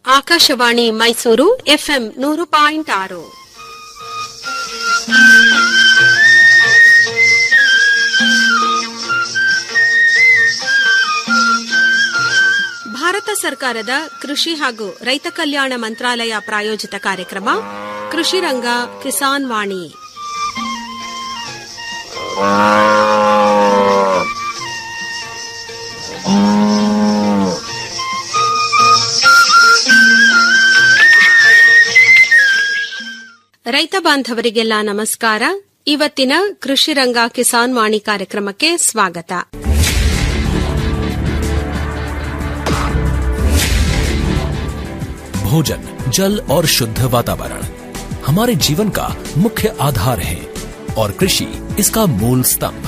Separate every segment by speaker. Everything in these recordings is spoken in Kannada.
Speaker 1: ಆಕಾಶವಾಣಿ ಮೈಸೂರು ಎಫ್ಎಂ ನೂರು ಪಾಯಿಂಟ್ ಆರು ಭಾರತ ಸರ್ಕಾರದ ಕೃಷಿ ಹಾಗೂ ರೈತ ಕಲ್ಯಾಣ ಮಂತ್ರಾಲಯ ಪ್ರಾಯೋಜಿತ ಕಾರ್ಯಕ್ರಮ ಕೃಷಿ ರಂಗ ಕಿಸಾನ್ ವಾಣಿ ರೈತ ಬಾಂಧವರಿಗೆಲ್ಲ ನಮಸ್ಕಾರ ಇವತ್ತಿನ ಕೃಷಿ ರಂಗ ಕಿಸಾನ್ ವಾಣಿ ಕಾರ್ಯಕ್ರಮಕ್ಕೆ ಸ್ವಾಗತ
Speaker 2: भोजन जल और शुद्ध वातावरण हमारे जीवन का मुख्य आधार है और कृषि इसका मूल स्तंभ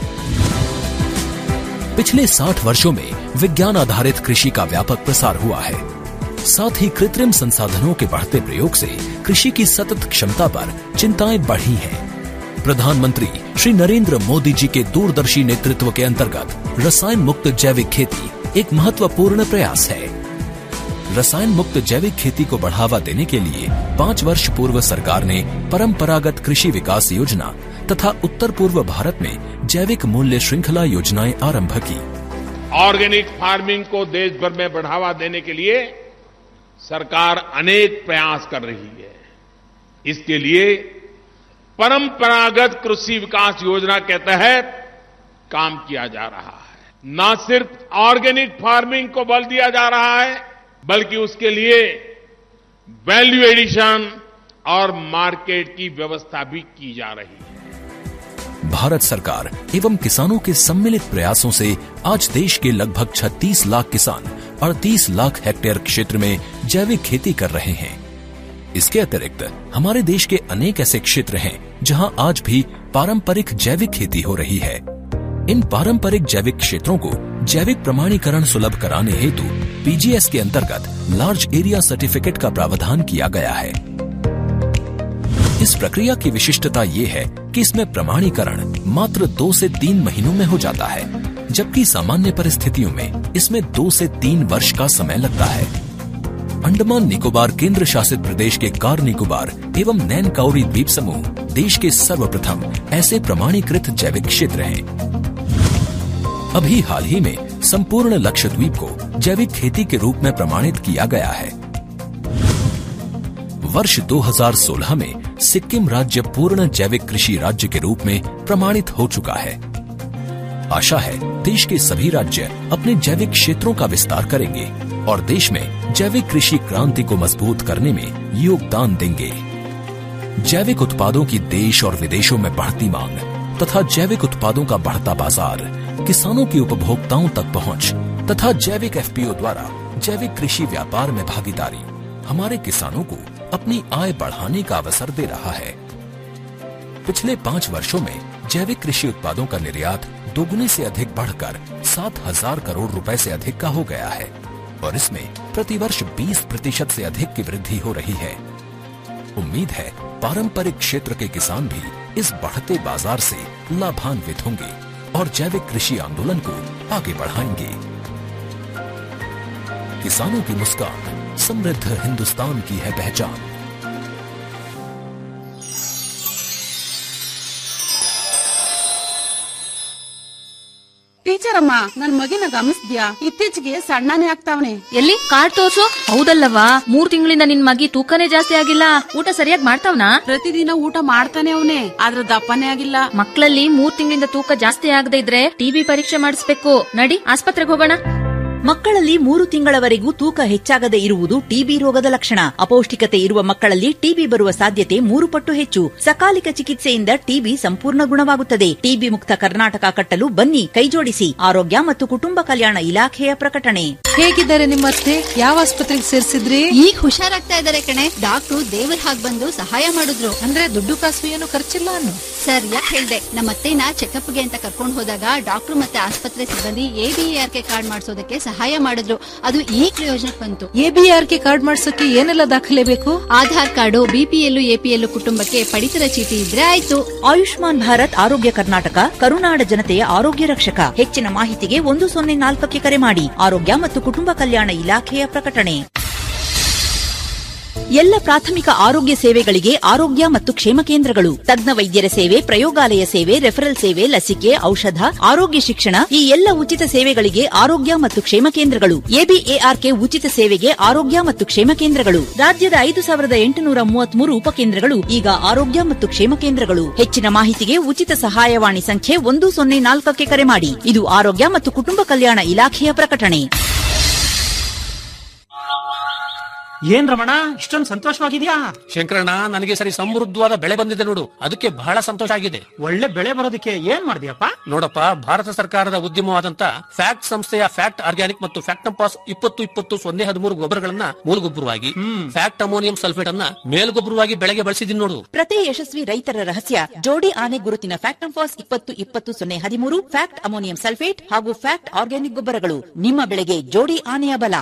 Speaker 2: पिछले 60 वर्षों में विज्ञान आधारित कृषि का व्यापक प्रसार हुआ है साथ ही कृत्रिम संसाधनों के बढ़ते प्रयोग से कृषि की सतत क्षमता पर चिंताएं बढ़ी हैं। प्रधानमंत्री श्री नरेंद्र मोदी जी के दूरदर्शी नेतृत्व के अंतर्गत रसायन मुक्त जैविक खेती एक महत्वपूर्ण प्रयास है रसायन मुक्त जैविक खेती को बढ़ावा देने के लिए पाँच वर्ष पूर्व सरकार ने परंपरागत कृषि विकास योजना तथा उत्तर पूर्व भारत में जैविक मूल्य श्रृंखला योजनाएं आरंभ की
Speaker 3: ऑर्गेनिक फार्मिंग को देश भर में बढ़ावा देने के लिए सरकार अनेक प्रयास कर रही है इसके लिए परंपरागत कृषि विकास योजना के तहत काम किया जा रहा है न सिर्फ ऑर्गेनिक फार्मिंग को बल दिया जा रहा है बल्कि उसके लिए वैल्यू एडिशन और मार्केट की व्यवस्था भी की जा रही है
Speaker 2: भारत सरकार एवं किसानों के सम्मिलित प्रयासों से आज देश के लगभग 36 लाख किसान 38 लाख हेक्टेयर क्षेत्र में जैविक खेती कर रहे हैं इसके अतिरिक्त हमारे देश के अनेक ऐसे क्षेत्र हैं जहां आज भी पारंपरिक जैविक खेती हो रही है इन पारंपरिक जैविक क्षेत्रों को जैविक प्रमाणीकरण सुलभ कराने हेतु पीजीएस के अंतर्गत लार्ज एरिया सर्टिफिकेट का प्रावधान किया गया है इस प्रक्रिया की विशिष्टता ये है कि इसमें प्रमाणीकरण मात्र दो से तीन महीनों में हो जाता है जबकि सामान्य परिस्थितियों में इसमें दो से तीन वर्ष का समय लगता है अंडमान निकोबार केंद्र शासित प्रदेश के कार निकोबार एवं नैन काउरी द्वीप समूह देश के सर्वप्रथम ऐसे प्रमाणीकृत जैविक क्षेत्र हैं अभी हाल ही में संपूर्ण लक्षद्वीप को जैविक खेती के रूप में प्रमाणित किया गया है वर्ष 2016 में सिक्किम राज्य पूर्ण जैविक कृषि राज्य के रूप में प्रमाणित हो चुका है आशा है देश के सभी राज्य अपने जैविक क्षेत्रों का विस्तार करेंगे और देश में जैविक कृषि क्रांति को मजबूत करने में योगदान देंगे जैविक उत्पादों की देश और विदेशों में बढ़ती मांग तथा जैविक उत्पादों का बढ़ता बाजार किसानों की उपभोक्ताओं तक पहुंच तथा जैविक एफपीओ द्वारा जैविक कृषि व्यापार में भागीदारी हमारे किसानों को अपनी आय बढ़ाने का अवसर दे रहा है पिछले पाँच वर्षों में जैविक कृषि उत्पादों का निर्यात दोगुने से अधिक बढ़कर सात हजार करोड़ रुपए से अधिक का हो गया है और इसमें प्रतिवर्ष 20 प्रतिशत से अधिक की वृद्धि हो रही है उम्मीद है पारंपरिक क्षेत्र के किसान भी इस बढ़ते बाजार से लाभान्वित होंगे और जैविक कृषि आंदोलन को आगे बढ़ाएंगे किसानों की मुस्कान समृद्ध हिंदुस्तान की है पहचान
Speaker 4: ಟೀಚರ್ ಅಮ್ಮ ನನ್ ಮಗಿನ ಗಮನಿಸ್ದ್ಯಾ ಇತ್ತೀಚೆಗೆ ಸಣ್ಣನೇ ಆಗ್ತಾವನೆ
Speaker 5: ಎಲ್ಲಿ ಕಾರ್ಡ್ ತೋರ್ಸು ಹೌದಲ್ಲವಾ ಮೂರ್ ತಿಂಗಳಿಂದ ನಿನ್ ಮಗಿ ತೂಕನೇ ಜಾಸ್ತಿ ಆಗಿಲ್ಲ ಊಟ ಸರಿಯಾಗಿ ಮಾಡ್ತಾವ್ನಾ
Speaker 4: ಪ್ರತಿದಿನ ಊಟ ಮಾಡ್ತಾನೆ ಅವನೇ ಆದ್ರ ದಪ್ಪನೇ ಆಗಿಲ್ಲ
Speaker 5: ಮಕ್ಕಳಲ್ಲಿ ಮೂರ್ ತಿಂಗಳಿಂದ ತೂಕ ಜಾಸ್ತಿ ಆಗದೆ ಇದ್ರೆ ಟಿಬಿ ಪರೀಕ್ಷೆ ಮಾಡಿಸ್ಬೇಕು ನಡಿ ಆಸ್ಪತ್ರೆಗೆ ಹೋಗೋಣ
Speaker 6: ಮಕ್ಕಳಲ್ಲಿ ಮೂರು ತಿಂಗಳವರೆಗೂ ತೂಕ ಹೆಚ್ಚಾಗದೆ ಇರುವುದು ಟಿಬಿ ರೋಗದ ಲಕ್ಷಣ ಅಪೌಷ್ಟಿಕತೆ ಇರುವ ಮಕ್ಕಳಲ್ಲಿ ಟಿಬಿ ಬರುವ ಸಾಧ್ಯತೆ ಮೂರು ಪಟ್ಟು ಹೆಚ್ಚು ಸಕಾಲಿಕ ಚಿಕಿತ್ಸೆಯಿಂದ ಟಿಬಿ ಸಂಪೂರ್ಣ ಗುಣವಾಗುತ್ತದೆ ಟಿಬಿ ಮುಕ್ತ ಕರ್ನಾಟಕ ಕಟ್ಟಲು ಬನ್ನಿ ಕೈಜೋಡಿಸಿ ಆರೋಗ್ಯ ಮತ್ತು ಕುಟುಂಬ ಕಲ್ಯಾಣ ಇಲಾಖೆಯ ಪ್ರಕಟಣೆ
Speaker 7: ಹೇಗಿದ್ದಾರೆ ನಿಮ್ಮ ಅತ್ತೆ ಯಾವ ಆಸ್ಪತ್ರೆಗೆ ಸೇರಿಸಿದ್ರಿ
Speaker 8: ಈಗ ಹುಷಾರಾಗ್ತಾ ಇದಾರೆ ಕಣೆ ಡಾಕ್ಟ್ರು ದೇವ್ರ ಹಾಗ್ ಬಂದು ಸಹಾಯ ಮಾಡಿದ್ರು
Speaker 7: ಅಂದ್ರೆ ದುಡ್ಡು ಕಾಸು ಏನು ಖರ್ಚಿಲ್ಲ ಅನ್ನು
Speaker 8: ಸರ್ ಯಾಕೆ ಹೇಳ್ದೆ ನಮ್ಮ ಅತ್ತೆನ ಚೆಕಪ್ಗೆ ಅಂತ ಕರ್ಕೊಂಡು ಹೋದಾಗ ಡಾಕ್ಟ್ರು ಮತ್ತೆ ಆಸ್ಪತ್ರೆ ಸಿಬ್ಬಂದಿ ಎಬಿಆರ್ ಕೆ ಕಾರ್ಡ್ ಮಾಡಿಸೋದಕ್ಕೆ ಸಹಾಯ ಮಾಡಿದ್ರು ಅದು ಈ ಪ್ರಯೋಜನಕ್ಕೆ ಬಂತು
Speaker 7: ಎಬಿಆರ್ ಕೆ ಕಾರ್ಡ್ ಮಾಡ್ಸಕ್ಕೆ ಏನೆಲ್ಲ ದಾಖಲೆ ಬೇಕು
Speaker 8: ಆಧಾರ್ ಕಾರ್ಡು ಬಿಪಿಎಲ್ ಎಪಿಎಲ್ ಕುಟುಂಬಕ್ಕೆ ಪಡಿತರ ಚೀಟಿ ಇದ್ರೆ ಆಯ್ತು
Speaker 6: ಆಯುಷ್ಮಾನ್ ಭಾರತ್ ಆರೋಗ್ಯ ಕರ್ನಾಟಕ ಕರುನಾಡ ಜನತೆಯ ಆರೋಗ್ಯ ರಕ್ಷಕ ಹೆಚ್ಚಿನ ಮಾಹಿತಿಗೆ ಒಂದು ಸೊನ್ನೆ ನಾಲ್ಕಕ್ಕೆ ಕರೆ ಮಾಡಿ ಆರೋಗ್ಯ ಮತ್ತು ಕುಟುಂಬ ಕಲ್ಯಾಣ ಇಲಾಖೆಯ ಪ್ರಕಟಣೆ ಎಲ್ಲ ಪ್ರಾಥಮಿಕ ಆರೋಗ್ಯ ಸೇವೆಗಳಿಗೆ ಆರೋಗ್ಯ ಮತ್ತು ಕ್ಷೇಮ ಕೇಂದ್ರಗಳು ತಜ್ಞ ವೈದ್ಯರ ಸೇವೆ ಪ್ರಯೋಗಾಲಯ ಸೇವೆ ರೆಫರಲ್ ಸೇವೆ ಲಸಿಕೆ ಔಷಧ ಆರೋಗ್ಯ ಶಿಕ್ಷಣ ಈ ಎಲ್ಲ ಉಚಿತ ಸೇವೆಗಳಿಗೆ ಆರೋಗ್ಯ ಮತ್ತು ಕ್ಷೇಮ ಕೇಂದ್ರಗಳು ಎಬಿಎಆರ್ಕೆ ಉಚಿತ ಸೇವೆಗೆ ಆರೋಗ್ಯ ಮತ್ತು ಕ್ಷೇಮ ಕೇಂದ್ರಗಳು ರಾಜ್ಯದ ಐದು ಸಾವಿರದ ಎಂಟುನೂರ ಮೂವತ್ಮೂರು ಉಪಕೇಂದ್ರಗಳು ಈಗ ಆರೋಗ್ಯ ಮತ್ತು ಕ್ಷೇಮ ಕೇಂದ್ರಗಳು ಹೆಚ್ಚಿನ ಮಾಹಿತಿಗೆ ಉಚಿತ ಸಹಾಯವಾಣಿ ಸಂಖ್ಯೆ ಒಂದು ಸೊನ್ನೆ ನಾಲ್ಕಕ್ಕೆ ಕರೆ ಮಾಡಿ ಇದು ಆರೋಗ್ಯ ಮತ್ತು ಕುಟುಂಬ ಕಲ್ಯಾಣ ಇಲಾಖೆಯ ಪ್ರಕಟಣೆ
Speaker 9: ಏನ್ ರಮಣ ಇಷ್ಟೊಂದು ಸಂತೋಷವಾಗಿದ್ಯಾ
Speaker 10: ಶಂಕರಣ್ಣ ನನಗೆ ಸರಿ ಸಮೃದ್ಧವಾದ ಬೆಳೆ ಬಂದಿದೆ ನೋಡು ಅದಕ್ಕೆ ಬಹಳ ಸಂತೋಷ ಆಗಿದೆ
Speaker 9: ಒಳ್ಳೆ ಬೆಳೆ ಬರೋದಕ್ಕೆ ಏನ್ ಮಾಡಿದ್ಯಪ್ಪ
Speaker 10: ನೋಡಪ್ಪ ಭಾರತ ಸರ್ಕಾರದ ಉದ್ಯಮವಾದಂತ ಫ್ಯಾಕ್ಟ್ ಸಂಸ್ಥೆಯ ಫ್ಯಾಕ್ಟ್ ಆರ್ಗ್ಯಾನಿಕ್ ಮತ್ತು ಫ್ಯಾಕ್ಟಂಪಾಸ್ ಇಪ್ಪತ್ತು ಇಪ್ಪತ್ತು ಸೊನ್ನೆ ಹದಿಮೂರು ಗೊಬ್ಬರಗಳನ್ನ ಮೂಲಗೊಬ್ಬರವಾಗಿ ಫ್ಯಾಕ್ಟ್ ಅಮೋನಿಯಂ ಸಲ್ಫೇಟ್ ಅನ್ನ ಮೇಲ್ಗೊಬ್ಬರವಾಗಿ ಬೆಳೆಗೆ ಬಳಸಿದೀನಿ ನೋಡು
Speaker 6: ಪ್ರತಿ ಯಶಸ್ವಿ ರೈತರ ರಹಸ್ಯ ಜೋಡಿ ಆನೆ ಗುರುತಿನ ಫ್ಯಾಕ್ಟಂಫಾಸ್ ಇಪ್ಪತ್ತು ಇಪ್ಪತ್ತು ಸೊನ್ನೆ ಹದಿಮೂರು ಫ್ಯಾಕ್ಟ್ ಅಮೋನಿಯಂ ಸಲ್ಫೇಟ್ ಹಾಗೂ ಫ್ಯಾಕ್ಟ್ ಆರ್ಗ್ಯಾನಿಕ್ ಗೊಬ್ಬರಗಳು ನಿಮ್ಮ ಬೆಳೆಗೆ ಜೋಡಿ ಆನೆಯ ಬಲ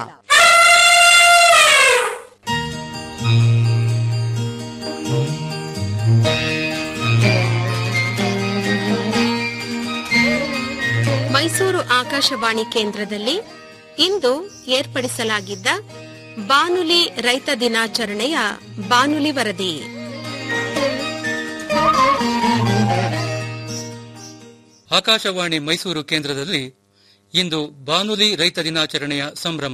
Speaker 1: ಮೈಸೂರು ಆಕಾಶವಾಣಿ ಕೇಂದ್ರದಲ್ಲಿ ಇಂದು ಏರ್ಪಡಿಸಲಾಗಿದ್ದ ಬಾನುಲಿ ರೈತ ದಿನಾಚರಣೆಯ ಬಾನುಲಿ ವರದಿ
Speaker 11: ಆಕಾಶವಾಣಿ ಮೈಸೂರು ಕೇಂದ್ರದಲ್ಲಿ ಇಂದು ಬಾನುಲಿ ರೈತ ದಿನಾಚರಣೆಯ ಸಂಭ್ರಮ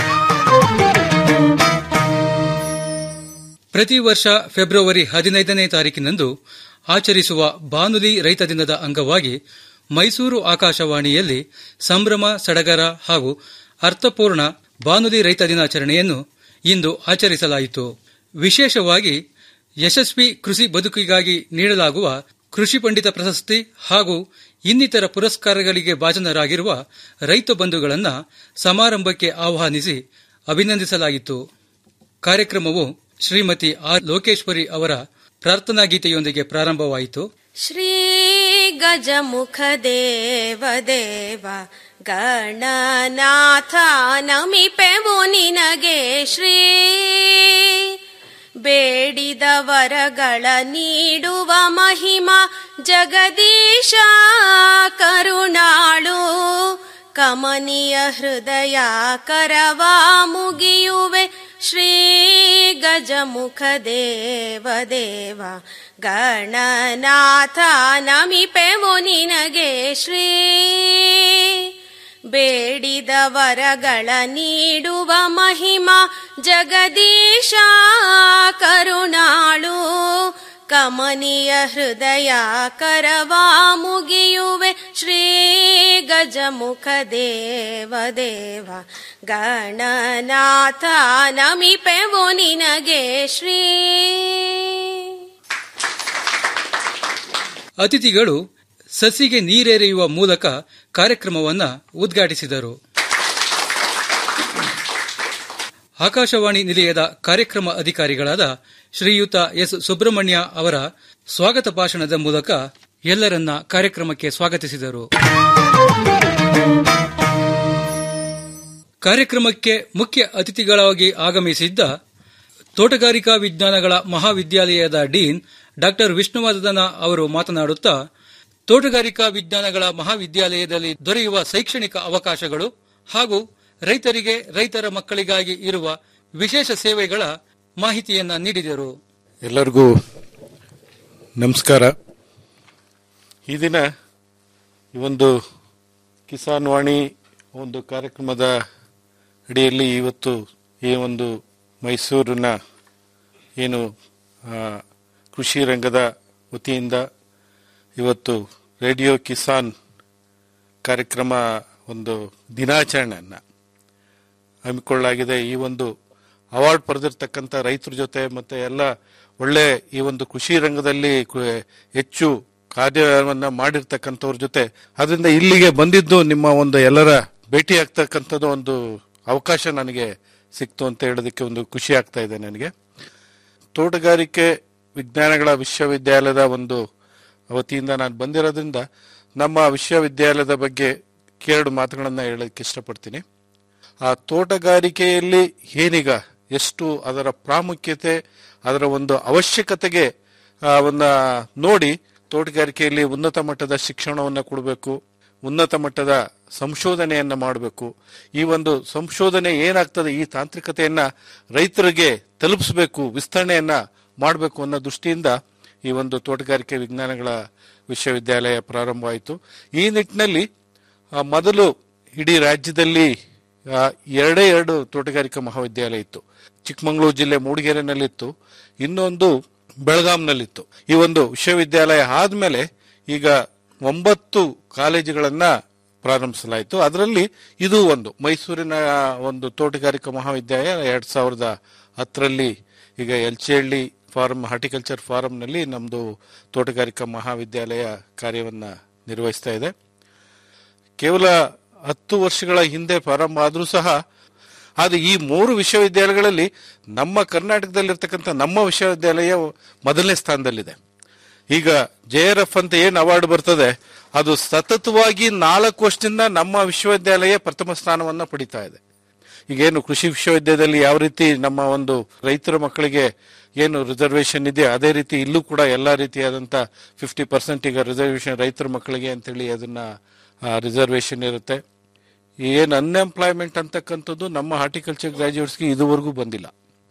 Speaker 11: ಪ್ರತಿ ವರ್ಷ ಫೆಬ್ರವರಿ ಹದಿನೈದನೇ ತಾರೀಕಿನಂದು ಆಚರಿಸುವ ಬಾನುಲಿ ರೈತ ದಿನದ ಅಂಗವಾಗಿ ಮೈಸೂರು ಆಕಾಶವಾಣಿಯಲ್ಲಿ ಸಂಭ್ರಮ ಸಡಗರ ಹಾಗೂ ಅರ್ಥಪೂರ್ಣ ಬಾನುಲಿ ರೈತ ದಿನಾಚರಣೆಯನ್ನು ಇಂದು ಆಚರಿಸಲಾಯಿತು ವಿಶೇಷವಾಗಿ ಯಶಸ್ವಿ ಕೃಷಿ ಬದುಕಿಗಾಗಿ ನೀಡಲಾಗುವ ಕೃಷಿ ಪಂಡಿತ ಪ್ರಶಸ್ತಿ ಹಾಗೂ ಇನ್ನಿತರ ಪುರಸ್ಕಾರಗಳಿಗೆ ಭಾಜನರಾಗಿರುವ ರೈತ ಬಂಧುಗಳನ್ನು ಸಮಾರಂಭಕ್ಕೆ ಆಹ್ವಾನಿಸಿ ಅಭಿನಂದಿಸಲಾಯಿತು ಕಾರ್ಯಕ್ರಮವು ಶ್ರೀಮತಿ ಆರ್ ಲೋಕೇಶ್ವರಿ ಅವರ ಪ್ರಾರ್ಥನಾ ಗೀತೆಯೊಂದಿಗೆ ಪ್ರಾರಂಭವಾಯಿತು
Speaker 1: ಶ್ರೀ ಗಜಮುಖ ದೇವ ದೇವ ಗಣನಾಥ ನಮಿಪೆವು ನಿನಗೆ ಶ್ರೀ ಬೇಡಿದ ವರಗಳ ನೀಡುವ ಮಹಿಮ ಜಗದೀಶ ಕರುಣಾಳು ಕಮನೀಯ ಹೃದಯ ಕರವಾ ಮುಗಿಯುವೆ ಶ್ರೀ ಗಜಮುಖ ದೇವ ದೇವ ಗಣನಾಥ ನಮಿಪೆವು ನಿನಗೆ ಶ್ರೀ ಬೇಡಿದ ವರಗಳ ನೀಡುವ ಮಹಿಮ ಜಗದೀಶ ಕರುಣಾಳು ಕಮನೀಯ ಹೃದಯ ಕರವಾ ಮುಗಿಯುವೆ ಶ್ರೀ ಗಜಮುಖ ದೇವ ದೇವ ಗಣನಾಥ ನಮಿಪೆವು ನಿನಗೆ ಶ್ರೀ
Speaker 11: ಅತಿಥಿಗಳು ಸಸಿಗೆ ನೀರೆರೆಯುವ ಮೂಲಕ ಕಾರ್ಯಕ್ರಮವನ್ನು ಉದ್ಘಾಟಿಸಿದರು ಆಕಾಶವಾಣಿ ನಿಲಯದ ಕಾರ್ಯಕ್ರಮ ಅಧಿಕಾರಿಗಳಾದ ಶ್ರೀಯುತ ಎಸ್ ಸುಬ್ರಹ್ಮಣ್ಯ ಅವರ ಸ್ವಾಗತ ಭಾಷಣದ ಮೂಲಕ ಎಲ್ಲರನ್ನ ಕಾರ್ಯಕ್ರಮಕ್ಕೆ ಸ್ವಾಗತಿಸಿದರು ಕಾರ್ಯಕ್ರಮಕ್ಕೆ ಮುಖ್ಯ ಅತಿಥಿಗಳಾಗಿ ಆಗಮಿಸಿದ್ದ ತೋಟಗಾರಿಕಾ ವಿಜ್ಞಾನಗಳ ಮಹಾವಿದ್ಯಾಲಯದ ಡೀನ್ ಡಾಕ್ಟರ್ ವಿಷ್ಣುವರ್ಧನ ಅವರು ಮಾತನಾಡುತ್ತಾ ತೋಟಗಾರಿಕಾ ವಿಜ್ಞಾನಗಳ ಮಹಾವಿದ್ಯಾಲಯದಲ್ಲಿ ದೊರೆಯುವ ಶೈಕ್ಷಣಿಕ ಅವಕಾಶಗಳು ಹಾಗೂ ರೈತರಿಗೆ ರೈತರ ಮಕ್ಕಳಿಗಾಗಿ ಇರುವ ವಿಶೇಷ ಸೇವೆಗಳ ಮಾಹಿತಿಯನ್ನ ನೀಡಿದರು
Speaker 12: ಎಲ್ಲರಿಗೂ ನಮಸ್ಕಾರ ಈ ದಿನ ಈ ಒಂದು ಕಿಸಾನ್ ವಾಣಿ ಒಂದು ಕಾರ್ಯಕ್ರಮದ ಅಡಿಯಲ್ಲಿ ಇವತ್ತು ಈ ಒಂದು ಮೈಸೂರಿನ ಏನು ಆ, ಕೃಷಿ ರಂಗದ ವತಿಯಿಂದ ಇವತ್ತು ರೇಡಿಯೋ ಕಿಸಾನ್ ಕಾರ್ಯಕ್ರಮ ಒಂದು ದಿನಾಚರಣೆಯನ್ನ ಹಮ್ಮಿಕೊಳ್ಳಲಾಗಿದೆ ಈ ಒಂದು ಅವಾರ್ಡ್ ಪಡೆದಿರ್ತಕ್ಕಂಥ ರೈತರ ಜೊತೆ ಮತ್ತೆ ಎಲ್ಲ ಒಳ್ಳೆ ಈ ಒಂದು ಕೃಷಿ ರಂಗದಲ್ಲಿ ಕು- ಹೆಚ್ಚು ಕಾರ್ಯವನ್ನ ಮಾಡಿರ್ತಕ್ಕಂಥವ್ರ ಜೊತೆ ಅದರಿಂದ ಇಲ್ಲಿಗೆ ಬಂದಿದ್ದು ನಿಮ್ಮ ಒಂದು ಎಲ್ಲರ ಭೇಟಿ ಆಗ್ತಕ್ಕಂಥದ್ದು ಒಂದು ಅವಕಾಶ ನನಗೆ ಸಿಕ್ತು ಅಂತ ಹೇಳೋದಕ್ಕೆ ಒಂದು ಖುಷಿ ಆಗ್ತಾ ಇದೆ ನನಗೆ ತೋಟಗಾರಿಕೆ ವಿಜ್ಞಾನಗಳ ವಿಶ್ವವಿದ್ಯಾಲಯದ ಒಂದು ವತಿಯಿಂದ ನಾನು ಬಂದಿರೋದ್ರಿಂದ ನಮ್ಮ ವಿಶ್ವವಿದ್ಯಾಲಯದ ಬಗ್ಗೆ ಎರಡು ಮಾತುಗಳನ್ನ ಹೇಳೋದಕ್ಕೆ ಇಷ್ಟಪಡ್ತೀನಿ ಆ ತೋಟಗಾರಿಕೆಯಲ್ಲಿ ಏನೀಗ ಎಷ್ಟು ಅದರ ಪ್ರಾಮುಖ್ಯತೆ ಅದರ ಒಂದು ಅವಶ್ಯಕತೆಗೆ ಆ, ಅವನ್ನ ನೋಡಿ ತೋಟಗಾರಿಕೆಯಲ್ಲಿ ಉನ್ನತ ಮಟ್ಟದ ಶಿಕ್ಷಣವನ್ನು ಕೊಡಬೇಕು ಉನ್ನತ ಮಟ್ಟದ ಸಂಶೋಧನೆಯನ್ನ ಮಾಡಬೇಕು ಈ ಒಂದು ಸಂಶೋಧನೆ ಏನಾಗ್ತದೆ ಈ ತಾಂತ್ರಿಕತೆಯನ್ನ ರೈತರಿಗೆ ತಲುಪಿಸಬೇಕು ವಿಸ್ತರಣೆಯನ್ನ ಮಾಡಬೇಕು ಅನ್ನೋ ದೃಷ್ಟಿಯಿಂದ ಈ ಒಂದು ತೋಟಗಾರಿಕೆ ವಿಜ್ಞಾನಗಳ ವಿಶ್ವವಿದ್ಯಾಲಯ ಪ್ರಾರಂಭವಾಯಿತು ಈ ನಿಟ್ಟಿನಲ್ಲಿ ಆ, ಮೊದಲು ಇಡೀ ರಾಜ್ಯದಲ್ಲಿ ಆ, ಎರಡೇ ಎರಡು ತೋಟಗಾರಿಕಾ ಮಹಾವಿದ್ಯಾಲಯ ಇತ್ತು ಚಿಕ್ಕಮಗಳೂರು ಜಿಲ್ಲೆ ಮೂಡಿಗೆರೆನಲ್ಲಿತ್ತು ಇನ್ನೊಂದು ಬೆಳಗಾಂನಲ್ಲಿತ್ತು ಈ ಒಂದು ವಿಶ್ವವಿದ್ಯಾಲಯ ಆದ್ಮೇಲೆ ಈಗ ಒಂಬತ್ತು ಕಾಲೇಜುಗಳನ್ನ ಪ್ರಾರಂಭಿಸಲಾಯಿತು ಅದರಲ್ಲಿ ಇದು ಒಂದು ಮೈಸೂರಿನ ಒಂದು ತೋಟಗಾರಿಕಾ ಮಹಾವಿದ್ಯಾಲಯ ಎರಡ್ ಸಾವಿರದ ಹತ್ತರಲ್ಲಿ ಈಗ ಎಲ್ಚೇಹಳ್ಳಿ ಫಾರ್ಮ್ ಹಾರ್ಟಿಕಲ್ಚರ್ ಫಾರಂನಲ್ಲಿ ನಮ್ದು ತೋಟಗಾರಿಕಾ ಮಹಾವಿದ್ಯಾಲಯ ಕಾರ್ಯವನ್ನ ನಿರ್ವಹಿಸ್ತಾ ಇದೆ ಕೇವಲ ಹತ್ತು ವರ್ಷಗಳ ಹಿಂದೆ ಪ್ರಾರಂಭ ಆದರೂ ಸಹ ಆದರೆ ಈ ಮೂರು ವಿಶ್ವವಿದ್ಯಾಲಯಗಳಲ್ಲಿ ನಮ್ಮ ಕರ್ನಾಟಕದಲ್ಲಿರ್ತಕ್ಕಂಥ ನಮ್ಮ ವಿಶ್ವವಿದ್ಯಾಲಯ ಮೊದಲನೇ ಸ್ಥಾನದಲ್ಲಿದೆ ಈಗ ಜೆ ಆರ್ ಎಫ್ ಅಂತ ಏನು ಅವಾರ್ಡ್ ಬರ್ತದೆ ಅದು ಸತತವಾಗಿ ನಾಲ್ಕು ವರ್ಷದಿಂದ ನಮ್ಮ ವಿಶ್ವವಿದ್ಯಾಲಯ ಪ್ರಥಮ ಸ್ಥಾನವನ್ನ ಪಡಿತಾ ಇದೆ ಈಗ ಏನು ಕೃಷಿ ವಿಶ್ವವಿದ್ಯಾಲಯದಲ್ಲಿ ಯಾವ ರೀತಿ ನಮ್ಮ ಒಂದು ರೈತರ ಮಕ್ಕಳಿಗೆ ಏನು ರಿಸರ್ವೇಶನ್ ಇದೆ ಅದೇ ರೀತಿ ಇಲ್ಲೂ ಕೂಡ ಎಲ್ಲಾ ರೀತಿಯಾದಂತ ಫಿಫ್ಟಿ ಪರ್ಸೆಂಟ್ ಈಗ ರಿಸರ್ವೇಶನ್ ರೈತರ ಮಕ್ಕಳಿಗೆ ಅಂತೇಳಿ ಅದನ್ನ ರಿಸರ್ವೇಶನ್ ಇರುತ್ತೆ ಏನು ಅನ್ಎಂಪ್ಲಾಯ್ಮೆಂಟ್ ಅಂತಕ್ಕಂಥದ್ದು ನಮ್ಮ ಹಾರ್ಟಿಕಲ್ಚರ್ ಗ್ರಾಜ್ಯುಯೇಟ್ಸ್ಗೆ ಇದುವರೆಗೂ ಬಂದಿಲ್ಲ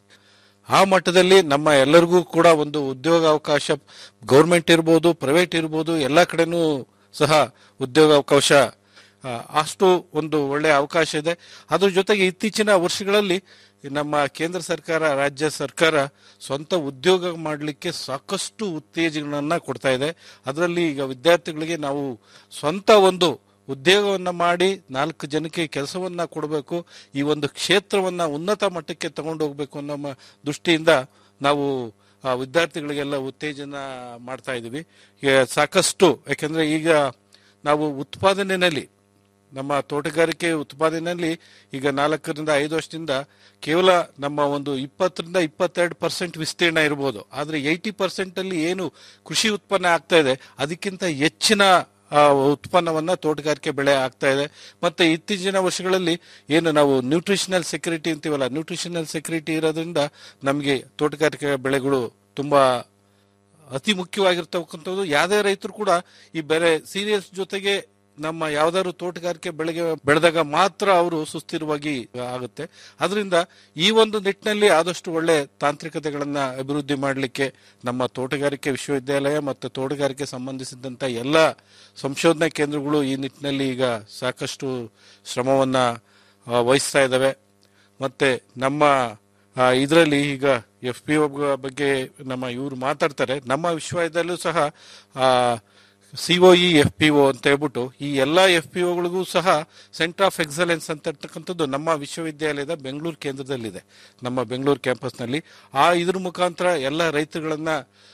Speaker 12: ಆ ಮಟ್ಟದಲ್ಲಿ ನಮ್ಮ ಎಲ್ಲರಿಗೂ ಕೂಡ ಒಂದು ಉದ್ಯೋಗ ಅವಕಾಶ ಗೌರ್ಮೆಂಟ್ ಇರ್ಬೋದು ಪ್ರೈವೇಟ್ ಇರ್ಬೋದು ಎಲ್ಲ ಕಡೆನೂ ಸಹ ಉದ್ಯೋಗ ಅವಕಾಶ ಆ, ಅಷ್ಟು ಒಂದು ಒಳ್ಳೆಯ ಅವಕಾಶ ಇದೆ ಅದ್ರ ಜೊತೆಗೆ ಇತ್ತೀಚಿನ ವರ್ಷಗಳಲ್ಲಿ ನಮ್ಮ ಕೇಂದ್ರ ಸರ್ಕಾರ ರಾಜ್ಯ ಸರ್ಕಾರ ಸ್ವಂತ ಉದ್ಯೋಗ ಮಾಡಲಿಕ್ಕೆ ಸಾಕಷ್ಟು ಉತ್ತೇಜನಗಳನ್ನ ಕೊಡ್ತಾ ಇದೆ ಅದರಲ್ಲಿ ಈಗ ವಿದ್ಯಾರ್ಥಿಗಳಿಗೆ ನಾವು ಸ್ವಂತ ಒಂದು ಉದ್ಯೋಗವನ್ನ ಮಾಡಿ ನಾಲ್ಕು ಜನಕ್ಕೆ ಕೆಲಸವನ್ನ ಕೊಡಬೇಕು ಈ ಒಂದು ಕ್ಷೇತ್ರವನ್ನ ಉನ್ನತ ಮಟ್ಟಕ್ಕೆ ತಗೊಂಡು ಹೋಗ್ಬೇಕು ಅನ್ನೋ ಮ- ದೃಷ್ಟಿಯಿಂದ ನಾವು ಆ ವಿದ್ಯಾರ್ಥಿಗಳಿಗೆಲ್ಲ ಉತ್ತೇಜನ ಮಾಡ್ತಾ ಇದೀವಿ ಈಗ ಸಾಕಷ್ಟು ಯಾಕೆಂದ್ರೆ ಈಗ ನಾವು ಉತ್ಪಾದನೆಯಲ್ಲಿ ನಮ್ಮ ತೋಟಗಾರಿಕೆ ಉತ್ಪಾದನೆಯಲ್ಲಿ ಈಗ ನಾಲ್ಕರಿಂದ ಐದು ವರ್ಷದಿಂದ ಕೇವಲ ನಮ್ಮ ಒಂದು ಇಪ್ಪತ್ತರಿಂದ ಇಪ್ಪತ್ತೆರಡು ಪರ್ಸೆಂಟ್ ವಿಸ್ತೀರ್ಣ ಇರ್ಬೋದು ಆದ್ರೆ ಏಯ್ಟಿ ಪರ್ಸೆಂಟ್ ಅಲ್ಲಿ ಏನು ಕೃಷಿ ಉತ್ಪನ್ನ ಆಗ್ತಾ ಇದೆ ಅದಕ್ಕಿಂತ ಹೆಚ್ಚಿನ ಆ, ಉತ್ಪನ್ನವನ್ನ ತೋಟಗಾರಿಕೆ ಬೆಳೆ ಆಗ್ತಾ ಇದೆ ಮತ್ತೆ ಇತ್ತೀಚಿನ ವರ್ಷಗಳಲ್ಲಿ ಏನು ನಾವು ನ್ಯೂಟ್ರಿಷನಲ್ ಸೆಕ್ಯೂರಿಟಿ ಅಂತೀವಲ್ಲ ನ್ಯೂಟ್ರಿಷನಲ್ ಸೆಕ್ಯೂರಿಟಿ ಇರೋದ್ರಿಂದ ನಮಗೆ ತೋಟಗಾರಿಕೆ ಬೆಳೆಗಳು ತುಂಬಾ ಅತಿ ಮುಖ್ಯವಾಗಿರ್ತಕ್ಕಂಥದ್ದು ಯಾವುದೇ ರೈತರು ಕೂಡ ಈ ಬೆಳೆ ಸೀರಿಯಲ್ಸ್ ಜೊತೆಗೆ ನಮ್ಮ ಯಾವ್ದಾದ್ರು ತೋಟಗಾರಿಕೆ ಬೆಳೆಗೆ ಬೆಳೆದಾಗ ಮಾತ್ರ ಅವರು ಸುಸ್ಥಿರವಾಗಿ ಆಗುತ್ತೆ ಅದರಿಂದ ಈ ಒಂದು ನಿಟ್ಟಿನಲ್ಲಿ ಆದಷ್ಟು ಒಳ್ಳೆ ತಾಂತ್ರಿಕತೆಗಳನ್ನ ಅಭಿವೃದ್ಧಿ ಮಾಡಲಿಕ್ಕೆ ನಮ್ಮ ತೋಟಗಾರಿಕೆ ವಿಶ್ವವಿದ್ಯಾಲಯ ಮತ್ತು ತೋಟಗಾರಿಕೆ ಸಂಬಂಧಿಸಿದಂತ ಎಲ್ಲ ಸಂಶೋಧನಾ ಕೇಂದ್ರಗಳು ಈ ನಿಟ್ಟಿನಲ್ಲಿ ಈಗ ಸಾಕಷ್ಟು ಶ್ರಮವನ್ನ ಆ, ವಹಿಸ್ತಾ ಇದ್ದಾವೆ ಮತ್ತೆ ನಮ್ಮ ಇದರಲ್ಲಿ ಈಗ ಎಫ್ ಪಿ ಒ ಬಗ್ಗೆ ನಮ್ಮ ಇವರು ಮಾತಾಡ್ತಾರೆ ನಮ್ಮ ವಿಶ್ವವಿದ್ಯಾಲಯ ಸಹ ಸಿಒಇ ಎಫ್ ಪಿ ಒ ಅಂತ ಹೇಳ್ಬಿಟ್ಟು ಈ ಎಲ್ಲ ಎಫ್ ಪಿ ಒಗಳಿಗೂ ಸಹ ಸೆಂಟರ್ ಆಫ್ ಎಕ್ಸಲೆನ್ಸ್ ಅಂತ ಇರ್ತಕ್ಕಂಥದ್ದು ನಮ್ಮ ವಿಶ್ವವಿದ್ಯಾಲಯದ ಬೆಂಗಳೂರು ಕೇಂದ್ರದಲ್ಲಿದೆ ನಮ್ಮ ಬೆಂಗಳೂರು ಕ್ಯಾಂಪಸ್ನಲ್ಲಿ ಆ ಇದ್ರ ಮುಖಾಂತರ ಎಲ್ಲ ರೈತರುಗಳನ್ನ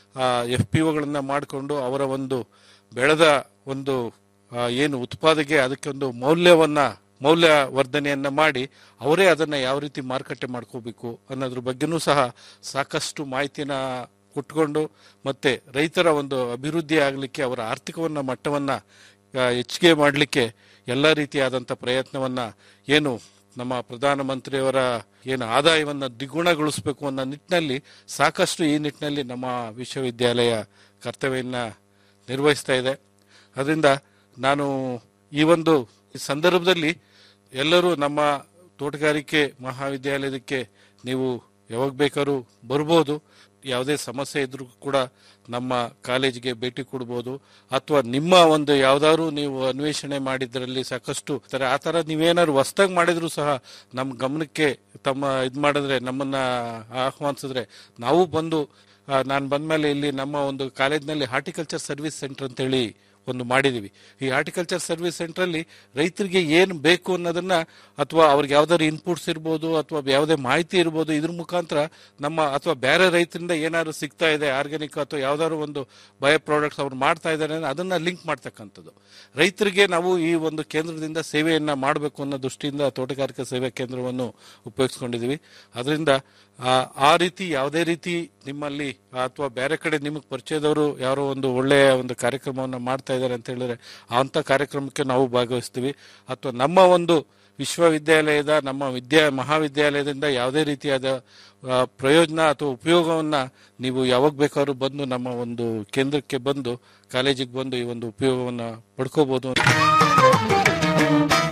Speaker 12: ಎಫ್ ಪಿ ಒಗಳನ್ನ ಮಾಡಿಕೊಂಡು ಅವರ ಒಂದು ಬೆಳೆದ ಒಂದು ಆ, ಏನು ಉತ್ಪಾದನೆ ಅದಕ್ಕೆ ಒಂದು ಮೌಲ್ಯವನ್ನ ಮೌಲ್ಯ ವರ್ಧನೆಯನ್ನ ಮಾಡಿ ಅವರೇ ಅದನ್ನ ಯಾವ ರೀತಿ ಮಾರುಕಟ್ಟೆ ಮಾಡ್ಕೋಬೇಕು ಅನ್ನೋದ್ರ ಬಗ್ಗೆನೂ ಸಹ ಸಾಕಷ್ಟು ಮಾಹಿತಿನ ಕೊಟ್ಕೊಂಡು ಮತ್ತೆ ರೈತರ ಒಂದು ಅಭಿವೃದ್ಧಿ ಆಗಲಿಕ್ಕೆ ಅವರ ಆರ್ಥಿಕವನ್ನ ಮಟ್ಟವನ್ನ ಆ, ಹೆಚ್ಚಿಗೆ ಮಾಡಲಿಕ್ಕೆ ಎಲ್ಲ ರೀತಿಯಾದಂಥ ಪ್ರಯತ್ನವನ್ನ ಏನು ನಮ್ಮ ಪ್ರಧಾನಮಂತ್ರಿಯವರ ಏನು ಆದಾಯವನ್ನ ದ್ವಿಗುಣಗೊಳಿಸಬೇಕು ಅನ್ನೋ ನಿಟ್ಟಿನಲ್ಲಿ ಸಾಕಷ್ಟು ಈ ನಿಟ್ಟಿನಲ್ಲಿ ನಮ್ಮ ವಿಶ್ವವಿದ್ಯಾಲಯ ಕರ್ತವ್ಯವನ್ನ ನಿರ್ವಹಿಸ್ತಾ ಇದೆ ಅದರಿಂದ ನಾನು ಈ ಒಂದು ಸಂದರ್ಭದಲ್ಲಿ ಎಲ್ಲರೂ ನಮ್ಮ ತೋಟಗಾರಿಕೆ ಮಹಾವಿದ್ಯಾಲಯದಕ್ಕೆ ನೀವು ಯಾವಾಗ ಬೇಕಾದ್ರೂ ಬರ್ಬೋದು ಯಾವುದೇ ಸಮಸ್ಯೆ ಇದ್ರೂ ಕೂಡ ನಮ್ಮ ಕಾಲೇಜಿಗೆ ಭೇಟಿ ಕೊಡ್ಬೋದು ಅಥವಾ ನಿಮ್ಮ ಒಂದು ಯಾವ್ದಾದ್ರು ನೀವು ಅನ್ವೇಷಣೆ ಮಾಡಿದ್ರಲ್ಲಿ ಸಾಕಷ್ಟು ತರ ಆ ತರ ನೀವೇನಾದ್ರು ಹೊಸ್ದಾಗಿ ಮಾಡಿದ್ರು ಸಹ ನಮ್ಮ ಗಮನಕ್ಕೆ ತಮ್ಮ ಇದ್ ಮಾಡಿದ್ರೆ ನಮ್ಮನ್ನ ಆಹ್ವಾನಿಸಿದ್ರೆ ನಾವು ಬಂದು ನಾನು ಬಂದ್ಮೇಲೆ ಇಲ್ಲಿ ನಮ್ಮ ಒಂದು ಕಾಲೇಜ್ನಲ್ಲಿ ಹಾರ್ಟಿಕಲ್ಚರ್ ಸರ್ವಿಸ್ ಸೆಂಟರ್ ಅಂತೇಳಿ ಒಂದು ಮಾಡಿದೀವಿ ಈ ಹಾರ್ಟಿಕಲ್ಚರ್ ಸರ್ವಿಸ್ ಸೆಂಟರ್ ಅಲ್ಲಿ ರೈತರಿಗೆ ಏನು ಬೇಕು ಅನ್ನೋದನ್ನ ಅಥವಾ ಅವ್ರಿಗೆ ಯಾವ್ದಾದ್ರು ಇನ್ಪುಟ್ಸ್ ಇರ್ಬೋದು ಅಥವಾ ಯಾವುದೇ ಮಾಹಿತಿ ಇರ್ಬೋದು ಇದ್ರ ಮುಖಾಂತರ ನಮ್ಮ ಅಥವಾ ಬೇರೆ ರೈತರಿಂದ ಏನಾದ್ರು ಸಿಗ್ತಾ ಇದೆ ಆರ್ಗ್ಯಾನಿಕ್ ಅಥವಾ ಯಾವ್ದಾದ್ರು ಒಂದು ಬಯೋ ಪ್ರಾಡಕ್ಟ್ಸ್ ಅವ್ರು ಮಾಡ್ತಾ ಇದ್ದಾರೆ ಅಂದ್ರೆ ಅದನ್ನ ಲಿಂಕ್ ಮಾಡ್ತಕ್ಕಂಥದ್ದು ರೈತರಿಗೆ ನಾವು ಈ ಒಂದು ಕೇಂದ್ರದಿಂದ ಸೇವೆಯನ್ನ ಮಾಡಬೇಕು ಅನ್ನೋ ದೃಷ್ಟಿಯಿಂದ ತೋಟಗಾರಿಕಾ ಸೇವಾ ಕೇಂದ್ರವನ್ನು ಉಪಯೋಗಿಸ್ಕೊಂಡಿದೀವಿ ಅದರಿಂದ ಆ ಆ ರೀತಿ ಯಾವುದೇ ರೀತಿ ನಿಮ್ಮಲ್ಲಿ ಅಥವಾ ಬೇರೆ ಕಡೆ ನಿಮಗೆ ಪರಿಚಯದವರು ಯಾರೋ ಒಂದು ಒಳ್ಳೆಯ ಒಂದು ಕಾರ್ಯಕ್ರಮವನ್ನು ಮಾಡ್ತಾ ಇದ್ದಾರೆ ಅಂತ ಹೇಳಿದ್ರೆ ಅಂತ ಕಾರ್ಯಕ್ರಮಕ್ಕೆ ನಾವು ಭಾಗವಹಿಸ್ತೀವಿ ಅಥವಾ ನಮ್ಮ ಒಂದು ವಿಶ್ವವಿದ್ಯಾಲಯದ ನಮ್ಮ ವಿದ್ಯಾ ಮಹಾವಿದ್ಯಾಲಯದಿಂದ ಯಾವುದೇ ರೀತಿಯಾದ ಆ, ಪ್ರಯೋಜನ ಅಥವಾ ಉಪಯೋಗವನ್ನ ನೀವು ಯಾವಾಗ ಬೇಕಾದ್ರೂ ಬಂದು ನಮ್ಮ ಒಂದು ಕೇಂದ್ರಕ್ಕೆ ಬಂದು ಕಾಲೇಜಿಗೆ ಬಂದು ಈ ಒಂದು ಉಪಯೋಗವನ್ನ ಪಡ್ಕೋಬಹುದು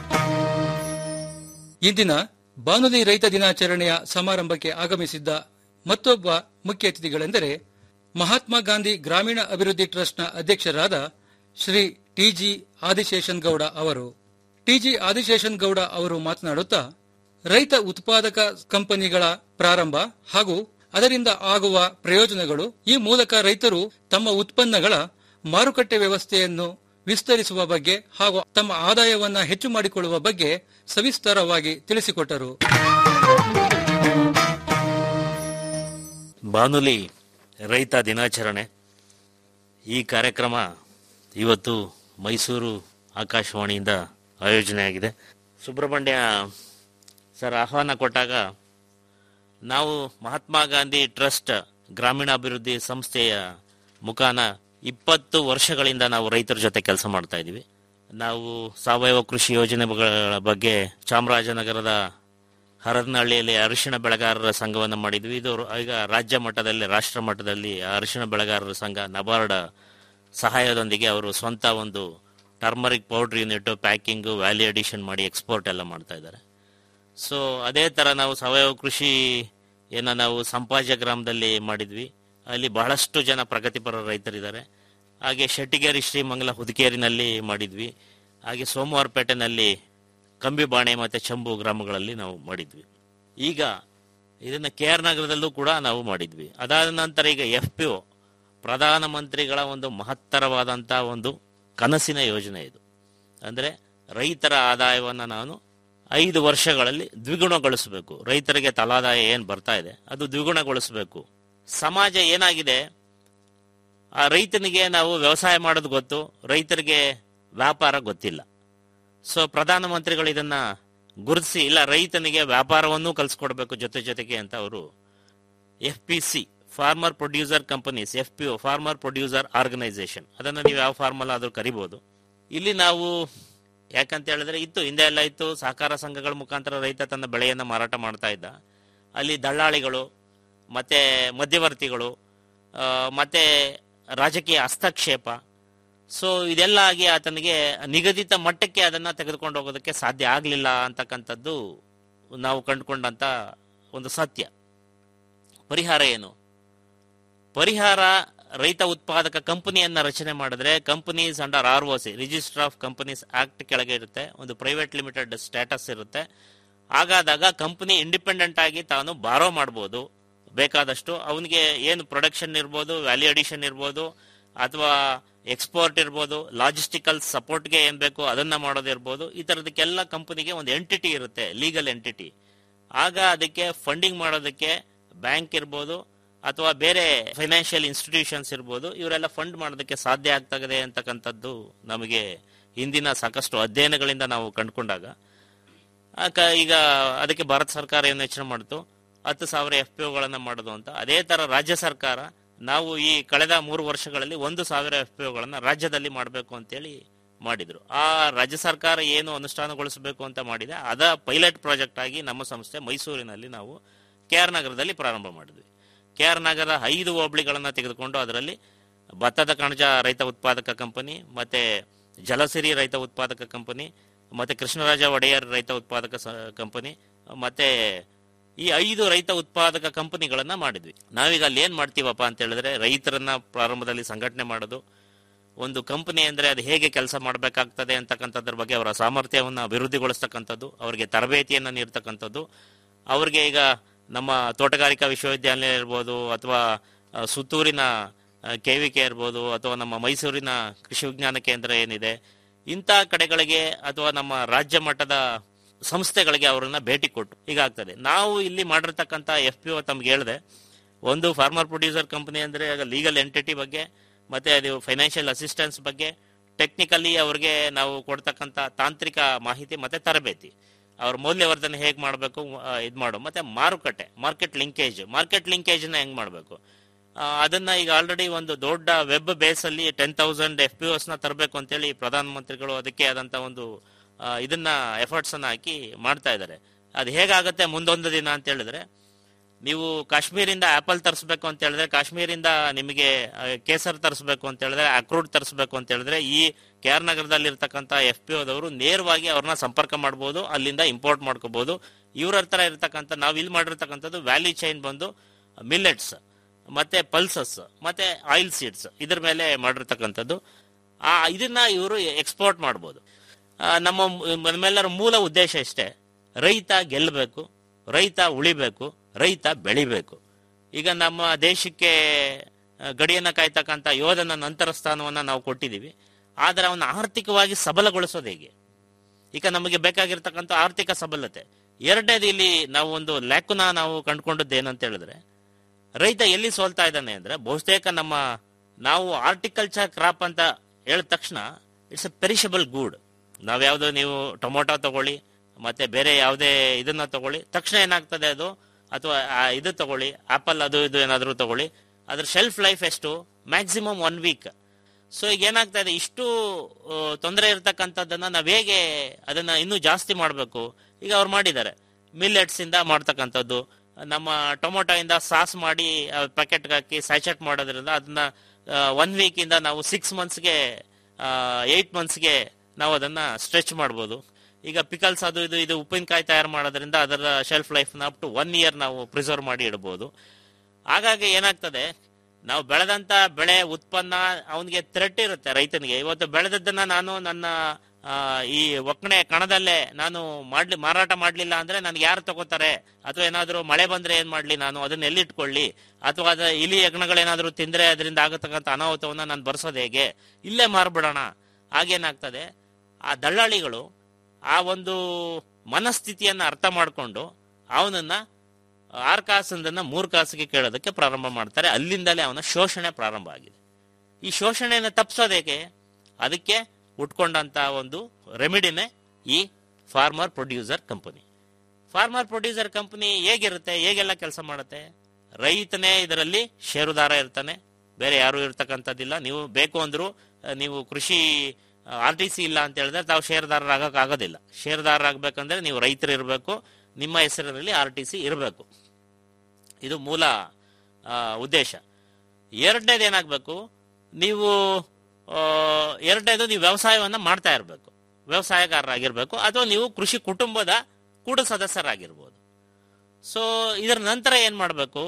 Speaker 11: ಇಂದಿನ ಬಾನುಲಿ ರೈತ ದಿನಾಚರಣೆಯ ಸಮಾರಂಭಕ್ಕೆ ಆಗಮಿಸಿದ್ದ ಮತ್ತೊಬ್ಬ ಮುಖ್ಯ ಅತಿಥಿಗಳೆಂದರೆ ಮಹಾತ್ಮ ಗಾಂಧಿ ಗ್ರಾಮೀಣ ಅಭಿವೃದ್ಧಿ ಟ್ರಸ್ಟ್ನ ಅಧ್ಯಕ್ಷರಾದ ಶ್ರೀ ಟಿಜಿ ಆದಿಶೇಷನ್ ಗೌಡ ಅವರು ಟಿಜಿ ಆದಿಶೇಷನ್ ಗೌಡ ಅವರು ಮಾತನಾಡುತ್ತಾ ರೈತ ಉತ್ಪಾದಕ ಕಂಪನಿಗಳ ಪ್ರಾರಂಭ ಹಾಗೂ ಅದರಿಂದ ಆಗುವ ಪ್ರಯೋಜನಗಳು ಈ ಮೂಲಕ ರೈತರು ತಮ್ಮ ಉತ್ಪನ್ನಗಳ ಮಾರುಕಟ್ಟೆ ವ್ಯವಸ್ಥೆಯನ್ನು ವಿಸ್ತರಿಸುವ ಬಗ್ಗೆ ಹಾಗೂ ತಮ್ಮ ಆದಾಯವನ್ನ ಹೆಚ್ಚು ಮಾಡಿಕೊಳ್ಳುವ ಬಗ್ಗೆ ಸವಿಸ್ತಾರವಾಗಿ ತಿಳಿಸಿಕೊಟ್ಟರು
Speaker 13: ಬಾನುಲಿ ರೈತ ದಿನಾಚರಣೆ ಈ ಕಾರ್ಯಕ್ರಮ ಇವತ್ತು ಮೈಸೂರು ಆಕಾಶವಾಣಿಯಿಂದ ಆಯೋಜನೆಯಾಗಿದೆ ಸುಬ್ರಹ್ಮಣ್ಯ ಸರ್ ಆಹ್ವಾನ ಕೊಟ್ಟಾಗ ನಾವು ಮಹಾತ್ಮ ಗಾಂಧಿ ಟ್ರಸ್ಟ್ ಗ್ರಾಮೀಣಾಭಿವೃದ್ಧಿ ಸಂಸ್ಥೆಯ ಮುಖಾನ ಇಪ್ಪತ್ತು ವರ್ಷಗಳಿಂದ ನಾವು ರೈತರ ಜೊತೆ ಕೆಲಸ ಮಾಡ್ತಾ ಇದ್ದೀವಿ ನಾವು ಸಾವಯವ ಕೃಷಿ ಯೋಜನೆಗಳ ಬಗ್ಗೆ ಚಾಮರಾಜನಗರದ ಹರದನಹಳ್ಳಿಯಲ್ಲಿ ಅರಿಶಿಣ ಬೆಳೆಗಾರರ ಸಂಘವನ್ನು ಮಾಡಿದ್ವಿ ಇದು ಈಗ ರಾಜ್ಯ ಮಟ್ಟದಲ್ಲಿ ರಾಷ್ಟ್ರ ಮಟ್ಟದಲ್ಲಿ ಅರಿಶಿಣ ಬೆಳೆಗಾರರ ಸಂಘ ನಬಾರ್ಡ್ ಸಹಾಯದೊಂದಿಗೆ ಅವರು ಸ್ವಂತ ಒಂದು turmeric powder unit packing value addition ಮಾಡಿ ಎಕ್ಸ್ಪೋರ್ಟ್ ಎಲ್ಲ ಮಾಡ್ತಾ ಇದ್ದಾರೆ ಸೊ ಅದೇ ಥರ ನಾವು ಸಾವಯವ ಕೃಷಿ ಏನ ನಾವು ಸಂಪಾಜ ಗ್ರಾಮದಲ್ಲಿ ಮಾಡಿದ್ವಿ ಅಲ್ಲಿ ಬಹಳಷ್ಟು ಜನ ಪ್ರಗತಿಪರ ರೈತರಿದ್ದಾರೆ ಹಾಗೆ ಶೆಟ್ಟಿಗೇರಿ ಶ್ರೀಮಂಗಲ ಹುದುಕೇರಿನಲ್ಲಿ ಮಾಡಿದ್ವಿ ಹಾಗೆ ಸೋಮವಾರಪೇಟೆನಲ್ಲಿ ಕಂಬಿಬಾಣೆ ಮತ್ತು ಚಂಬು ಗ್ರಾಮಗಳಲ್ಲಿ ನಾವು ಮಾಡಿದ್ವಿ ಈಗ ಇದನ್ನು ಕೆ ಆರ್ ನಗರದಲ್ಲೂ ಕೂಡ ನಾವು ಮಾಡಿದ್ವಿ ಅದಾದ ನಂತರ ಈಗ ಎಫ್ ಪಿ ಒ ಪ್ರಧಾನಮಂತ್ರಿಗಳ ಒಂದು ಮಹತ್ತರವಾದಂಥ ಒಂದು ಕನಸಿನ ಯೋಜನೆ ಇದು ಅಂದರೆ ರೈತರ ಆದಾಯವನ್ನು ನಾನು ಐದು ವರ್ಷಗಳಲ್ಲಿ ದ್ವಿಗುಣಗೊಳಿಸಬೇಕು ರೈತರಿಗೆ ತಲಾದಾಯ ಏನು ಬರ್ತಾ ಇದೆ ಅದು ದ್ವಿಗುಣಗೊಳಿಸಬೇಕು ಸಮಾಜ ಏನಾಗಿದೆ ಆ ರೈತನಿಗೆ ನಾವು ವ್ಯವಸಾಯ ಮಾಡೋದು ಗೊತ್ತು ರೈತರಿಗೆ ವ್ಯಾಪಾರ ಗೊತ್ತಿಲ್ಲ ಸೊ ಪ್ರಧಾನಮಂತ್ರಿಗಳು ಇದನ್ನ ಗುರುತಿಸಿ ಇಲ್ಲ ರೈತನಿಗೆ ವ್ಯಾಪಾರವನ್ನೂ ಕಲಿಸ್ಕೊಡ್ಬೇಕು ಜೊತೆ ಜೊತೆಗೆ ಅಂತ ಅವರು F P C farmer producer companies F P O farmer producer organisation ಅದನ್ನು ನೀವು ಯಾವ ಫಾರ್ಮಲ್ ಆದರೂ ಕರಿಬೋದು ಇಲ್ಲಿ ನಾವು ಯಾಕಂತ ಹೇಳಿದ್ರೆ ಇತ್ತು ಹಿಂದೆ ಎಲ್ಲ ಇತ್ತು ಸಹಕಾರ ಸಂಘಗಳ ಮುಖಾಂತರ ರೈತ ತನ್ನ ಬೆಳೆಯನ್ನು ಮಾರಾಟ ಮಾಡ್ತಾ ಇದ್ದ ಅಲ್ಲಿ ದಳ್ಳಾಳಿಗಳು ಮತ್ತೆ ಮಧ್ಯವರ್ತಿಗಳು ಆ, ಮತ್ತೆ ರಾಜಕೀಯ ಹಸ್ತಕ್ಷೇಪ ಸೊ ಇದೆಲ್ಲ ಆಗಿ ಆತನಿಗೆ ನಿಗದಿತ ಮಟ್ಟಕ್ಕೆ ಅದನ್ನ ತೆಗೆದುಕೊಂಡು ಹೋಗೋದಕ್ಕೆ ಸಾಧ್ಯ ಆಗಲಿಲ್ಲ ಅಂತಕ್ಕಂಥದ್ದು ನಾವು ಕಂಡುಕೊಂಡಂತ ಒಂದು ಸತ್ಯ ಪರಿಹಾರ ಏನು ಪರಿಹಾರ ರೈತ ಉತ್ಪಾದಕ ಕಂಪನಿಯನ್ನ ರಚನೆ ಮಾಡಿದ್ರೆ companies under R O C register of companies act ಕೆಳಗೆ ಇರುತ್ತೆ ಒಂದು ಪ್ರೈವೇಟ್ ಲಿಮಿಟೆಡ್ ಸ್ಟೇಟಸ್ ಇರುತ್ತೆ ಹಾಗಾದಾಗ ಕಂಪನಿ ಇಂಡಿಪೆಂಡೆಂಟ್ ಆಗಿ ತಾನು ಬಾರೋ ಮಾಡ್ಬೋದು ಬೇಕಾದಷ್ಟು ಅವನಿಗೆ ಏನು ಪ್ರೊಡಕ್ಷನ್ ಇರ್ಬೋದು ವ್ಯಾಲ್ಯೂ ಅಡಿಷನ್ ಇರ್ಬೋದು ಅಥವಾ ಎಕ್ಸ್ಪೋರ್ಟ್ ಇರ್ಬೋದು ಲಾಜಿಸ್ಟಿಕಲ್ ಸಪೋರ್ಟ್ಗೆ ಏನ್ ಬೇಕು ಅದನ್ನ ಮಾಡೋದಿರ್ಬೋದು ಈ ತರದಕ್ಕೆಲ್ಲ ಕಂಪನಿಗೆ ಒಂದು ಎಂಟಿಟಿ ಇರುತ್ತೆ ಲೀಗಲ್ ಎಂಟಿಟಿ ಆಗ ಅದಕ್ಕೆ ಫಂಡಿಂಗ್ ಮಾಡೋದಕ್ಕೆ ಬ್ಯಾಂಕ್ ಇರ್ಬೋದು ಅಥವಾ ಬೇರೆ ಫೈನಾನ್ಷಿಯಲ್ ಇನ್ಸ್ಟಿಟ್ಯೂಷನ್ಸ್ ಇರ್ಬೋದು ಇವರೆಲ್ಲ ಫಂಡ್ ಮಾಡೋದಕ್ಕೆ ಸಾಧ್ಯ ಆಗ್ತದೆ ಅಂತಕ್ಕಂಥದ್ದು ನಮಗೆ ಹಿಂದಿನ ಸಾಕಷ್ಟು ಅಧ್ಯಯನಗಳಿಂದ ನಾವು ಕಂಡುಕೊಂಡಾಗ ಆಕ- ಈಗ ಅದಕ್ಕೆ ಭಾರತ ಸರ್ಕಾರ ಏನು ಯೋಚನೆ ಮಾಡ್ತು ಹತ್ತು ಸಾವಿರ ಎಫ್ ಪಿ ಒಗಳನ್ನ ಮಾಡೋದು ಅಂತ ಅದೇ ತರ ರಾಜ್ಯ ಸರ್ಕಾರ ನಾವು ಈ ಕಳೆದ ಮೂರು ವರ್ಷಗಳಲ್ಲಿ ಒಂದು ಸಾವಿರ ಎಫ್ ಪಿ ಒಗಳನ್ನ ರಾಜ್ಯದಲ್ಲಿ ಮಾಡಬೇಕು ಅಂತೇಳಿ ಮಾಡಿದ್ರು ಆ ರಾಜ್ಯ ಸರ್ಕಾರ ಏನು ಅನುಷ್ಠಾನಗೊಳಿಸಬೇಕು ಅಂತ ಮಾಡಿದೆ ಅದ ಪೈಲಟ್ ಪ್ರಾಜೆಕ್ಟ್ ಆಗಿ ನಮ್ಮ ಸಂಸ್ಥೆ ಮೈಸೂರಿನಲ್ಲಿ ನಾವು ಕೆ ಆರ್ ನಗರದಲ್ಲಿ ಪ್ರಾರಂಭ ಮಾಡಿದ್ವಿ ಕೆ ಆರ್ ನಗರ ಐದು ಹೋಬಳಿಗಳನ್ನ ತೆಗೆದುಕೊಂಡು ಅದರಲ್ಲಿ ಭತ್ತದ ಕಣಜ ರೈತ ಉತ್ಪಾದಕ ಕಂಪನಿ ಮತ್ತೆ ಜಲಸಿರಿ ರೈತ ಉತ್ಪಾದಕ ಕಂಪನಿ ಮತ್ತೆ ಕೃಷ್ಣರಾಜ ಒಡೆಯರ್ ರೈತ ಉತ್ಪಾದಕ ಸ- ಕಂಪನಿ ಮತ್ತೆ ಈ ಐದು ರೈತ ಉತ್ಪಾದಕ ಕಂಪನಿಗಳನ್ನ ಮಾಡಿದ್ವಿ ನಾವೀಗ ಅಲ್ಲಿ ಏನ್ ಮಾಡ್ತೀವಪ್ಪ ಅಂತ ಹೇಳಿದ್ರೆ ರೈತರನ್ನ ಪ್ರಾರಂಭದಲ್ಲಿ ಸಂಘಟನೆ ಮಾಡೋದು ಒಂದು ಕಂಪನಿ ಅಂದ್ರೆ ಅದು ಹೇಗೆ ಕೆಲಸ ಮಾಡಬೇಕಾಗ್ತದೆ ಅಂತಕ್ಕಂಥದ್ರ ಬಗ್ಗೆ ಅವರ ಸಾಮರ್ಥ್ಯವನ್ನು ಅಭಿವೃದ್ಧಿಗೊಳಿಸ್ತಕ್ಕಂಥದ್ದು ಅವರಿಗೆ ತರಬೇತಿಯನ್ನು ನೀಡ್ತಕ್ಕಂಥದ್ದು ಅವ್ರಿಗೆ ಈಗ ನಮ್ಮ ತೋಟಗಾರಿಕಾ ವಿಶ್ವವಿದ್ಯಾಲಯ ಇರ್ಬೋದು ಅಥವಾ ಆ, ಸುತ್ತೂರಿನ ಕೆ ವಿ ಕೆ ಇರ್ಬೋದು ಅಥವಾ ನಮ್ಮ ಮೈಸೂರಿನ ಕೃಷಿ ವಿಜ್ಞಾನ ಕೇಂದ್ರ ಏನಿದೆ ಇಂಥ ಕಡೆಗಳಿಗೆ ಅಥವಾ ನಮ್ಮ ರಾಜ್ಯ ಮಟ್ಟದ ಸಂಸ್ಥೆಗಳಿಗೆ ಅವರನ್ನ ಭೇಟಿ ಕೊಟ್ಟು ಹೀಗಾಗ್ತದೆ ನಾವು ಇಲ್ಲಿ ಮಾಡಿರ್ತಕ್ಕಂಥ ಎಫ್ ಪಿ ಒ ತಮ್ಗೆ ಹೇಳಿದೆ ಒಂದು ಫಾರ್ಮರ್ ಪ್ರೊಡ್ಯೂಸರ್ ಕಂಪನಿ ಅಂದ್ರೆ ಲೀಗಲ್ ಎಂಟಿಟಿ ಬಗ್ಗೆ ಮತ್ತೆ ಅದು ಫೈನಾನ್ಷಿಯಲ್ ಅಸಿಸ್ಟೆನ್ಸ್ ಬಗ್ಗೆ ಟೆಕ್ನಿಕಲಿ ಅವ್ರಿಗೆ ನಾವು ಕೊಡ್ತಕ್ಕಂಥ ತಾಂತ್ರಿಕ ಮಾಹಿತಿ ಮತ್ತೆ ತರಬೇತಿ ಅವ್ರ ಮೌಲ್ಯವರ್ಧನೆ ಹೇಗೆ ಮಾಡಬೇಕು ಇದು ಮಾಡು ಮತ್ತೆ ಮಾರುಕಟ್ಟೆ ಮಾರ್ಕೆಟ್ ಲಿಂಕೇಜ್ ಮಾರ್ಕೆಟ್ ಲಿಂಕೇಜ್ನ ಹೆಂಗ್ ಮಾಡಬೇಕು ಅದನ್ನ ಈಗ ಆಲ್ರೆಡಿ ಒಂದು ದೊಡ್ಡ ವೆಬ್ ಬೇಸ್ ಅಲ್ಲಿ ಟೆನ್ ತೌಸಂಡ್ ಎಫ್ ಪಿ ನ ತರಬೇಕು ಅಂತೇಳಿ ಪ್ರಧಾನಮಂತ್ರಿಗಳು ಅದಕ್ಕೆ ಆದಂತ ಒಂದು ಆ, ಇದನ್ನ ಎಫರ್ಟ್ಸ್ ಅನ್ನ ಹಾಕಿ ಮಾಡ್ತಾ ಇದ್ದಾರೆ ಅದು ಹೇಗಾಗತ್ತೆ ಮುಂದೊಂದು ದಿನ ಅಂತ ಹೇಳಿದ್ರೆ ನೀವು ಕಾಶ್ಮೀರಿಂದ ಆಪಲ್ ತರಿಸ್ಬೇಕು ಅಂತ ಹೇಳಿದ್ರೆ ಕಾಶ್ಮೀರಿಂದ ನಿಮಗೆ ಆ, ಕೇಸರ್ ತರಿಸ್ಬೇಕು ಅಂತ ಹೇಳಿದ್ರೆ ಅಕ್ರೂಟ್ ತರಿಸ್ಬೇಕು ಅಂತ ಹೇಳಿದ್ರೆ ಈ ಕೆ ಆರ್ ನಗರದಲ್ಲಿ ಇರ್ತಕ್ಕಂಥ ಎಫ್ ಪಿ ಓದವರು ನೇರವಾಗಿ ಅವ್ರನ್ನ ಸಂಪರ್ಕ ಮಾಡ್ಬೋದು ಅಲ್ಲಿಂದ ಇಂಪೋರ್ಟ್ ಮಾಡ್ಕೋಬಹುದು ಇವ್ರ ಹತ್ರ ಇರ್ತಕ್ಕಂಥ ನಾವು ಇಲ್ಲಿ ಮಾಡಿರ್ತಕ್ಕಂಥದ್ದು ವ್ಯಾಲಿ ಚೈನ್ ಬಂದು ಮಿಲ್ಲೆಟ್ಸ್ ಮತ್ತೆ ಪಲ್ಸಸ್ ಮತ್ತೆ ಆಯಿಲ್ ಸೀಡ್ಸ್ ಇದ್ರ ಮೇಲೆ ಮಾಡಿರ್ತಕ್ಕಂಥದ್ದು ಆ ಇದನ್ನ ಇವರು ಎಕ್ಸ್ಪೋರ್ಟ್ ಮಾಡ್ಬೋದು ಆ, ನಮ್ಮ ಮ್- ನಮ್ಮೆಲ್ಲರ ಮೂಲ ಉದ್ದೇಶ ಇಷ್ಟೇ ರೈತ ಗೆಲ್ಲಬೇಕು ರೈತ ಉಳಿಬೇಕು ರೈತ ಬೆಳಿಬೇಕು ಈಗ ನಮ್ಮ ದೇಶಕ್ಕೆ ಆ, ಗಡಿಯನ್ನ ಕಾಯ್ತಕ್ಕಂಥ ಯೋಧನ ನಂತರ ಸ್ಥಾನವನ್ನ ನಾವು ಕೊಟ್ಟಿದ್ದೀವಿ ಆದರೆ ಅವನ ಆರ್ಥಿಕವಾಗಿ ಸಬಲಗೊಳಿಸೋದು ಹೇಗೆ ಈಗ ನಮಗೆ ಬೇಕಾಗಿರ್ತಕ್ಕಂಥ ಆರ್ಥಿಕ ಸಬಲತೆ ಎರಡನೇದು ಇಲ್ಲಿ ನಾವು ಒಂದು ಲ್ಯಾಕುನ ನಾವು ಕಂಡುಕೊಂಡದ್ದು ಏನಂತ ಹೇಳಿದ್ರೆ ರೈತ ಎಲ್ಲಿ ಸೋಲ್ತಾ ಇದ್ದಾನೆ ಅಂದ್ರೆ ಬಹುತೇಕ ನಮ್ಮ ನಾವು ಆರ್ಟಿಕಲ್ಚರ್ ಕ್ರಾಪ್ ಅಂತ ಹೇಳಿದ ತಕ್ಷಣ ಇಟ್ಸ್ ಎ ಪೆರಿಷಬಲ್ ಗೂಡ್ ನಾವ್ಯಾವ್ದು ನೀವು ಟೊಮೊಟೊ ತಗೊಳ್ಳಿ ಮತ್ತೆ ಬೇರೆ ಯಾವುದೇ ಇದನ್ನ ತಗೊಳ್ಳಿ ತಕ್ಷಣ ಏನಾಗ್ತದೆ ಅದು ಅಥವಾ ಆ ಇದು ತಗೊಳ್ಳಿ ಆಪಲ್ ಅದು ಇದು ಏನಾದರೂ ತಗೊಳ್ಳಿ ಅದ್ರ ಶೆಲ್ಫ್ ಲೈಫ್ ಎಷ್ಟು ಮ್ಯಾಕ್ಸಿಮಮ್ ಒನ್ ವೀಕ್ ಸೊ ಈಗ ಏನಾಗ್ತಾ ಇದೆ ಇಷ್ಟು ತೊಂದರೆ ಇರ್ತಕ್ಕಂಥದ್ದನ್ನ ನಾವ್ ಹೇಗೆ ಅದನ್ನ ಇನ್ನೂ ಜಾಸ್ತಿ ಮಾಡಬೇಕು ಈಗ ಅವ್ರು ಮಾಡಿದ್ದಾರೆ ಮಿಲ್ಲೆಟ್ಸ್ ಇಂದ ಮಾಡ್ತಕ್ಕಂಥದ್ದು ನಮ್ಮ ಟೊಮೊಟೊ ಇಂದ ಸಾಸ್ ಮಾಡಿ ಪ್ಯಾಕೆಟ್ ಹಾಕಿ ಸ್ಯಾಚೆಟ್ ಮಾಡೋದ್ರಿಂದ ಅದನ್ನ ಒನ್ ವೀಕ್ ಇಂದ ನಾವು ಸಿಕ್ಸ್ ಮಂತ್ಸ್ಗೆ ಏಟ್ ಮಂತ್ಸ್ಗೆ ನಾವು ಅದನ್ನ ಸ್ಟ್ರೆಚ್ ಮಾಡ್ಬೋದು ಈಗ ಪಿಕಲ್ಸ್ ಅದು ಇದು ಇದು ಉಪ್ಪಿನಕಾಯಿ ತಯಾರು ಮಾಡೋದ್ರಿಂದ ಅದರ ಶೆಲ್ಫ್ ಲೈಫ್ನ ಅಪ್ ಟು ಒನ್ ಇಯರ್ ನಾವು ಪ್ರಿಸರ್ವ್ ಮಾಡಿ ಇಡ್ಬೋದು ಹಾಗಾಗಿ ಏನಾಗ್ತದೆ ನಾವು ಬೆಳೆದಂತ ಬೆಳೆ ಉತ್ಪನ್ನ ಅವನಿಗೆ ಥ್ರೆಟ್ ಇರುತ್ತೆ ರೈತನಿಗೆ ಇವತ್ತು ಬೆಳೆದದ್ದನ್ನ ನಾನು ನನ್ನ ಆ, ಈ ಒಕ್ಕಣೆ ಕಣದಲ್ಲೇ ನಾನು ಮಾಡ್ಲಿ ಮಾರಾಟ ಮಾಡ್ಲಿಲ್ಲ ಅಂದ್ರೆ ನನ್ಗೆ ಯಾರು ತಗೋತಾರೆ ಅಥವಾ ಏನಾದ್ರೂ ಮಳೆ ಬಂದ್ರೆ ಏನ್ ಮಾಡ್ಲಿ ನಾನು ಅದನ್ನ ಎಲ್ಲಿಟ್ಕೊಳ್ಳಿ ಅಥವಾ ಅದ ಇಲಿ ಯಜ್ಞಗಳೇನಾದ್ರೂ ತಿಂದ್ರೆ ಅದರಿಂದ ಆಗತಕ್ಕಂಥ ಅನಾಹುತವನ್ನ ನಾನು ಬರ್ಸೋದು ಹೇಗೆ ಇಲ್ಲೇ ಮಾರ್ಬಿಡೋಣ ಆಗೇನಾಗ್ತದೆ ಆ ದಳ್ಳಾಳಿಗಳು ಆ ಒಂದು ಮನಸ್ಥಿತಿಯನ್ನ ಅರ್ಥ ಮಾಡ್ಕೊಂಡು ಅವನನ್ನ ಆರು ಕಾಸಂದನ್ನ ಮೂರು ಕಾಸಿಗೆ ಕೇಳೋದಕ್ಕೆ ಪ್ರಾರಂಭ ಮಾಡ್ತಾರೆ ಅಲ್ಲಿಂದಲೇ ಅವನ ಶೋಷಣೆ ಪ್ರಾರಂಭ ಆಗಿದೆ ಈ ಶೋಷಣೆಯನ್ನು ತಪ್ಪಿಸೋದೇಕೆ ಅದಕ್ಕೆ ಉಟ್ಕೊಂಡಂತ ಒಂದು ರೆಮಿಡಿನೇ ಈ farmer producer company farmer producer company ಹೇಗಿರುತ್ತೆ ಹೇಗೆಲ್ಲ ಕೆಲಸ ಮಾಡುತ್ತೆ ರೈತನೇ ಇದರಲ್ಲಿ ಷೇರುದಾರ ಇರ್ತಾನೆ ಬೇರೆ ಯಾರು ಇರ್ತಕ್ಕಂಥದ್ದಿಲ್ಲ ನೀವು ಬೇಕು ಅಂದ್ರು ಆ, ನೀವು ಕೃಷಿ ಆರ್ ಟಿ ಸಿ ಇಲ್ಲ ಅಂತ ಹೇಳಿದ್ರೆ ತಾವು ಷೇರುದಾರರಾಗಕ್ ಆಗೋದಿಲ್ಲ ಷೇರುದಾರರಾಗಬೇಕಂದ್ರೆ ನೀವು ರೈತರು ಇರಬೇಕು ನಿಮ್ಮ ಹೆಸರಿನಲ್ಲಿ ಆರ್ ಟಿ ಸಿ ಇರಬೇಕು ಇದು ಮೂಲ ಆ, ಉದ್ದೇಶ ಎರಡನೇದು ಏನಾಗಬೇಕು ನೀವು ಆ, ಎರಡನೇದು ನೀವು ವ್ಯವಸಾಯವನ್ನ ಮಾಡ್ತಾ ಇರಬೇಕು ವ್ಯವಸಾಯಗಾರರಾಗಿರ್ಬೇಕು ಅಥವಾ ನೀವು ಕೃಷಿ ಕುಟುಂಬದ ಕೂಡ ಸದಸ್ಯರಾಗಿರ್ಬೋದು ಸೊ ಇದರ ನಂತರ ಏನ್ ಮಾಡಬೇಕು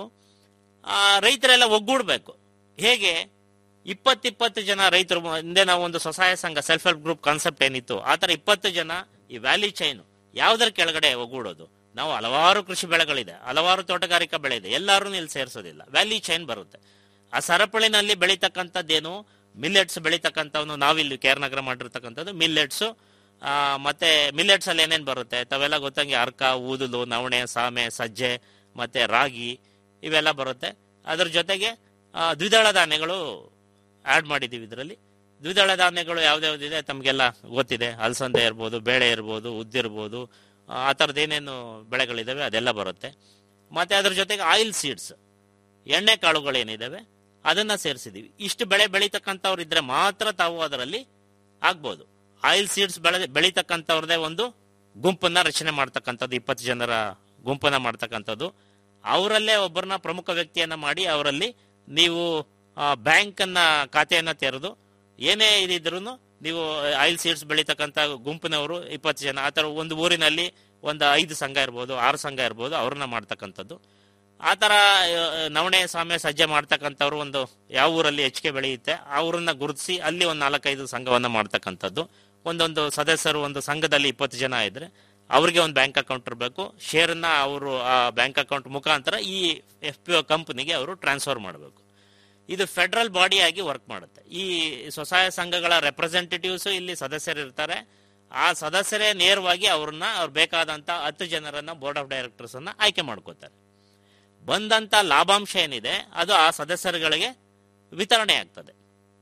Speaker 13: ರೈತರೆಲ್ಲ ಒಗ್ಗೂಡ್ಬೇಕು ಹೇಗೆ ಇಪ್ಪತ್ತಿಪ್ಪತ್ತು ಜನ ರೈತರು ಹಿಂದೆ ನಾವು ಒಂದು ಸ್ವಸಹಾಯ ಸಂಘ ಸೆಲ್ಫ್ ಹೆಲ್ಪ್ ಗ್ರೂಪ್ ಕಾನ್ಸೆಪ್ಟ್ ಏನಿತ್ತು ಆ ತರ ಇಪ್ಪತ್ತು ಜನ ಈ ವ್ಯಾಲಿ ಚೈನ್ ಯಾವ್ದ್ರ ಕೆಳಗಡೆ ಒಗ್ಗೂಡೋದು ನಾವು ಹಲವಾರು ಕೃಷಿ ಬೆಳೆಗಳಿದೆ ಹಲವಾರು ತೋಟಗಾರಿಕಾ ಬೆಳೆ ಇದೆ ಎಲ್ಲರೂ ಇಲ್ಲಿ ಸೇರಿಸೋದಿಲ್ಲ ವ್ಯಾಲಿ ಚೈನ್ ಬರುತ್ತೆ ಆ ಸರಪಳಿನಲ್ಲಿ ಬೆಳೀತಕ್ಕಂಥದ್ದೇನು ಮಿಲ್ಲೆಟ್ಸ್ ಬೆಳೀತಕ್ಕಂಥವ್ನು ನಾವಿಲ್ಲಿ ಕೇರ್ ನಗರ ಮಾಡಿರ್ತಕ್ಕಂಥದ್ದು ಮಿಲ್ಲೆಟ್ಸ್ ಮತ್ತೆ ಮಿಲ್ಲೆಟ್ಸ್ ಅಲ್ಲಿ ಏನೇನ್ ಬರುತ್ತೆ ತಾವೆಲ್ಲ ಗೊತ್ತಂಗೆ ಅರ್ಕ ಊದಲು ನವಣೆ ಸಾಮೆ ಸಜ್ಜೆ ಮತ್ತೆ ರಾಗಿ ಇವೆಲ್ಲ ಬರುತ್ತೆ ಅದ್ರ ಜೊತೆಗೆ ಆ, ದ್ವಿದಳ ಧಾನ್ಯಗಳು ಆಡ್ ಮಾಡಿದೀವಿ ಇದರಲ್ಲಿ ದ್ವಿದಳ ಧಾನ್ಯಗಳು ಯಾವ್ದ್ಯಾವ್ದಿದೆ ತಮಗೆಲ್ಲ ಗೊತ್ತಿದೆ ಅಲಸಂದೆ ಇರ್ಬೋದು ಬೇಳೆ ಇರ್ಬೋದು ಉದ್ದಿರ್ಬೋದು ಆ, ಆ ಥರದ್ದು ಏನೇನು ಬೆಳೆಗಳಿದಾವೆ ಅದೆಲ್ಲ ಬರುತ್ತೆ ಮತ್ತೆ ಅದ್ರ ಜೊತೆಗೆ ಆಯಿಲ್ ಸೀಡ್ಸ್ ಎಣ್ಣೆ ಕಾಳುಗಳೇನಿದಾವೆ ಅದನ್ನ ಸೇರಿಸಿದೀವಿ ಇಷ್ಟು ಬೆಳೆ ಬೆಳೀತಕ್ಕಂಥವ್ರು ಇದ್ರೆ ಮಾತ್ರ ತಾವು ಅದರಲ್ಲಿ ಆಗ್ಬೋದು ಆಯಿಲ್ ಸೀಡ್ಸ್ ಬೆಳೆ ಬೆಳೀತಕ್ಕಂಥವ್ರದೇ ಒಂದು ಗುಂಪನ್ನ ರಚನೆ ಮಾಡ್ತಕ್ಕಂಥದ್ದು ಇಪ್ಪತ್ತು ಜನರ ಗುಂಪನ್ನ ಮಾಡ್ತಕ್ಕಂಥದ್ದು ಅವರಲ್ಲೇ ಒಬ್ಬರನ್ನ ಪ್ರಮುಖ ವ್ಯಕ್ತಿಯನ್ನ ಮಾಡಿ ಅವರಲ್ಲಿ ನೀವು ಬ್ಯಾಂಕ್ ಅನ್ನ ಖಾತೆಯನ್ನ ತೆರೆದು ಏನೇ ಇದಿದ್ರು ನೀವು ಆಯಿಲ್ ಸೀಡ್ಸ್ ಬೆಳೀತಕ್ಕಂಥ ಗುಂಪಿನವರು ಇಪ್ಪತ್ತು ಜನ ಆ ಥರ ಒಂದು ಊರಿನಲ್ಲಿ ಒಂದು ಐದು ಸಂಘ ಇರ್ಬೋದು ಆರು ಸಂಘ ಇರ್ಬೋದು ಅವ್ರನ್ನ ಮಾಡ್ತಕ್ಕಂಥದ್ದು ಆ ಥರ ಆ, ನವಣೆ ಸಾಮೆ ಸಜ್ಜೆ ಮಾಡ್ತಕ್ಕಂಥವ್ರು ಒಂದು ಯಾವ ಊರಲ್ಲಿ ಹೆಚ್ಚಿಗೆ ಬೆಳೆಯುತ್ತೆ ಆ ಊರನ್ನ ಗುರುತಿಸಿ ಅಲ್ಲಿ ಒಂದು ನಾಲ್ಕೈದು ಸಂಘವನ್ನ ಮಾಡ್ತಕ್ಕಂಥದ್ದು ಒಂದೊಂದು ಸದಸ್ಯರು ಒಂದು ಸಂಘದಲ್ಲಿ ಇಪ್ಪತ್ತು ಜನ ಇದ್ರೆ ಅವ್ರಿಗೆ ಒಂದು ಬ್ಯಾಂಕ್ ಅಕೌಂಟ್ ಇರಬೇಕು ಶೇರನ್ನ ಅವರು ಆ ಬ್ಯಾಂಕ್ ಅಕೌಂಟ್ ಮುಖಾಂತರ ಈ ಎಫ್ ಪಿ ಒ ಕಂಪನಿಗೆ ಅವರು ಟ್ರಾನ್ಸ್ಫರ್ ಮಾಡಬೇಕು ಇದು ಫೆಡರಲ್ ಬಾಡಿ ಆಗಿ ವರ್ಕ್ ಮಾಡುತ್ತೆ ಈ ಸ್ವಸಹಾಯ ಸಂಘಗಳ ರೆಪ್ರೆಸೆಂಟೇಟಿವ್ಸ್ ಇಲ್ಲಿ ಸದಸ್ಯರು ಇರ್ತಾರೆ ಆ ಸದಸ್ಯರೇ ನೇರವಾಗಿ ಅವ್ರನ್ನ ಅವ್ರು ಬೇಕಾದಂತ ಹತ್ತು ಜನರನ್ನ ಬೋರ್ಡ್ ಆಫ್ ಡೈರೆಕ್ಟರ್ಸ್ ಅನ್ನ ಆಯ್ಕೆ ಮಾಡ್ಕೋತಾರೆ ಬಂದಂತ ಲಾಭಾಂಶ ಏನಿದೆ ಅದು ಆ ಸದಸ್ಯರುಗಳಿಗೆ ವಿತರಣೆ ಆಗ್ತದೆ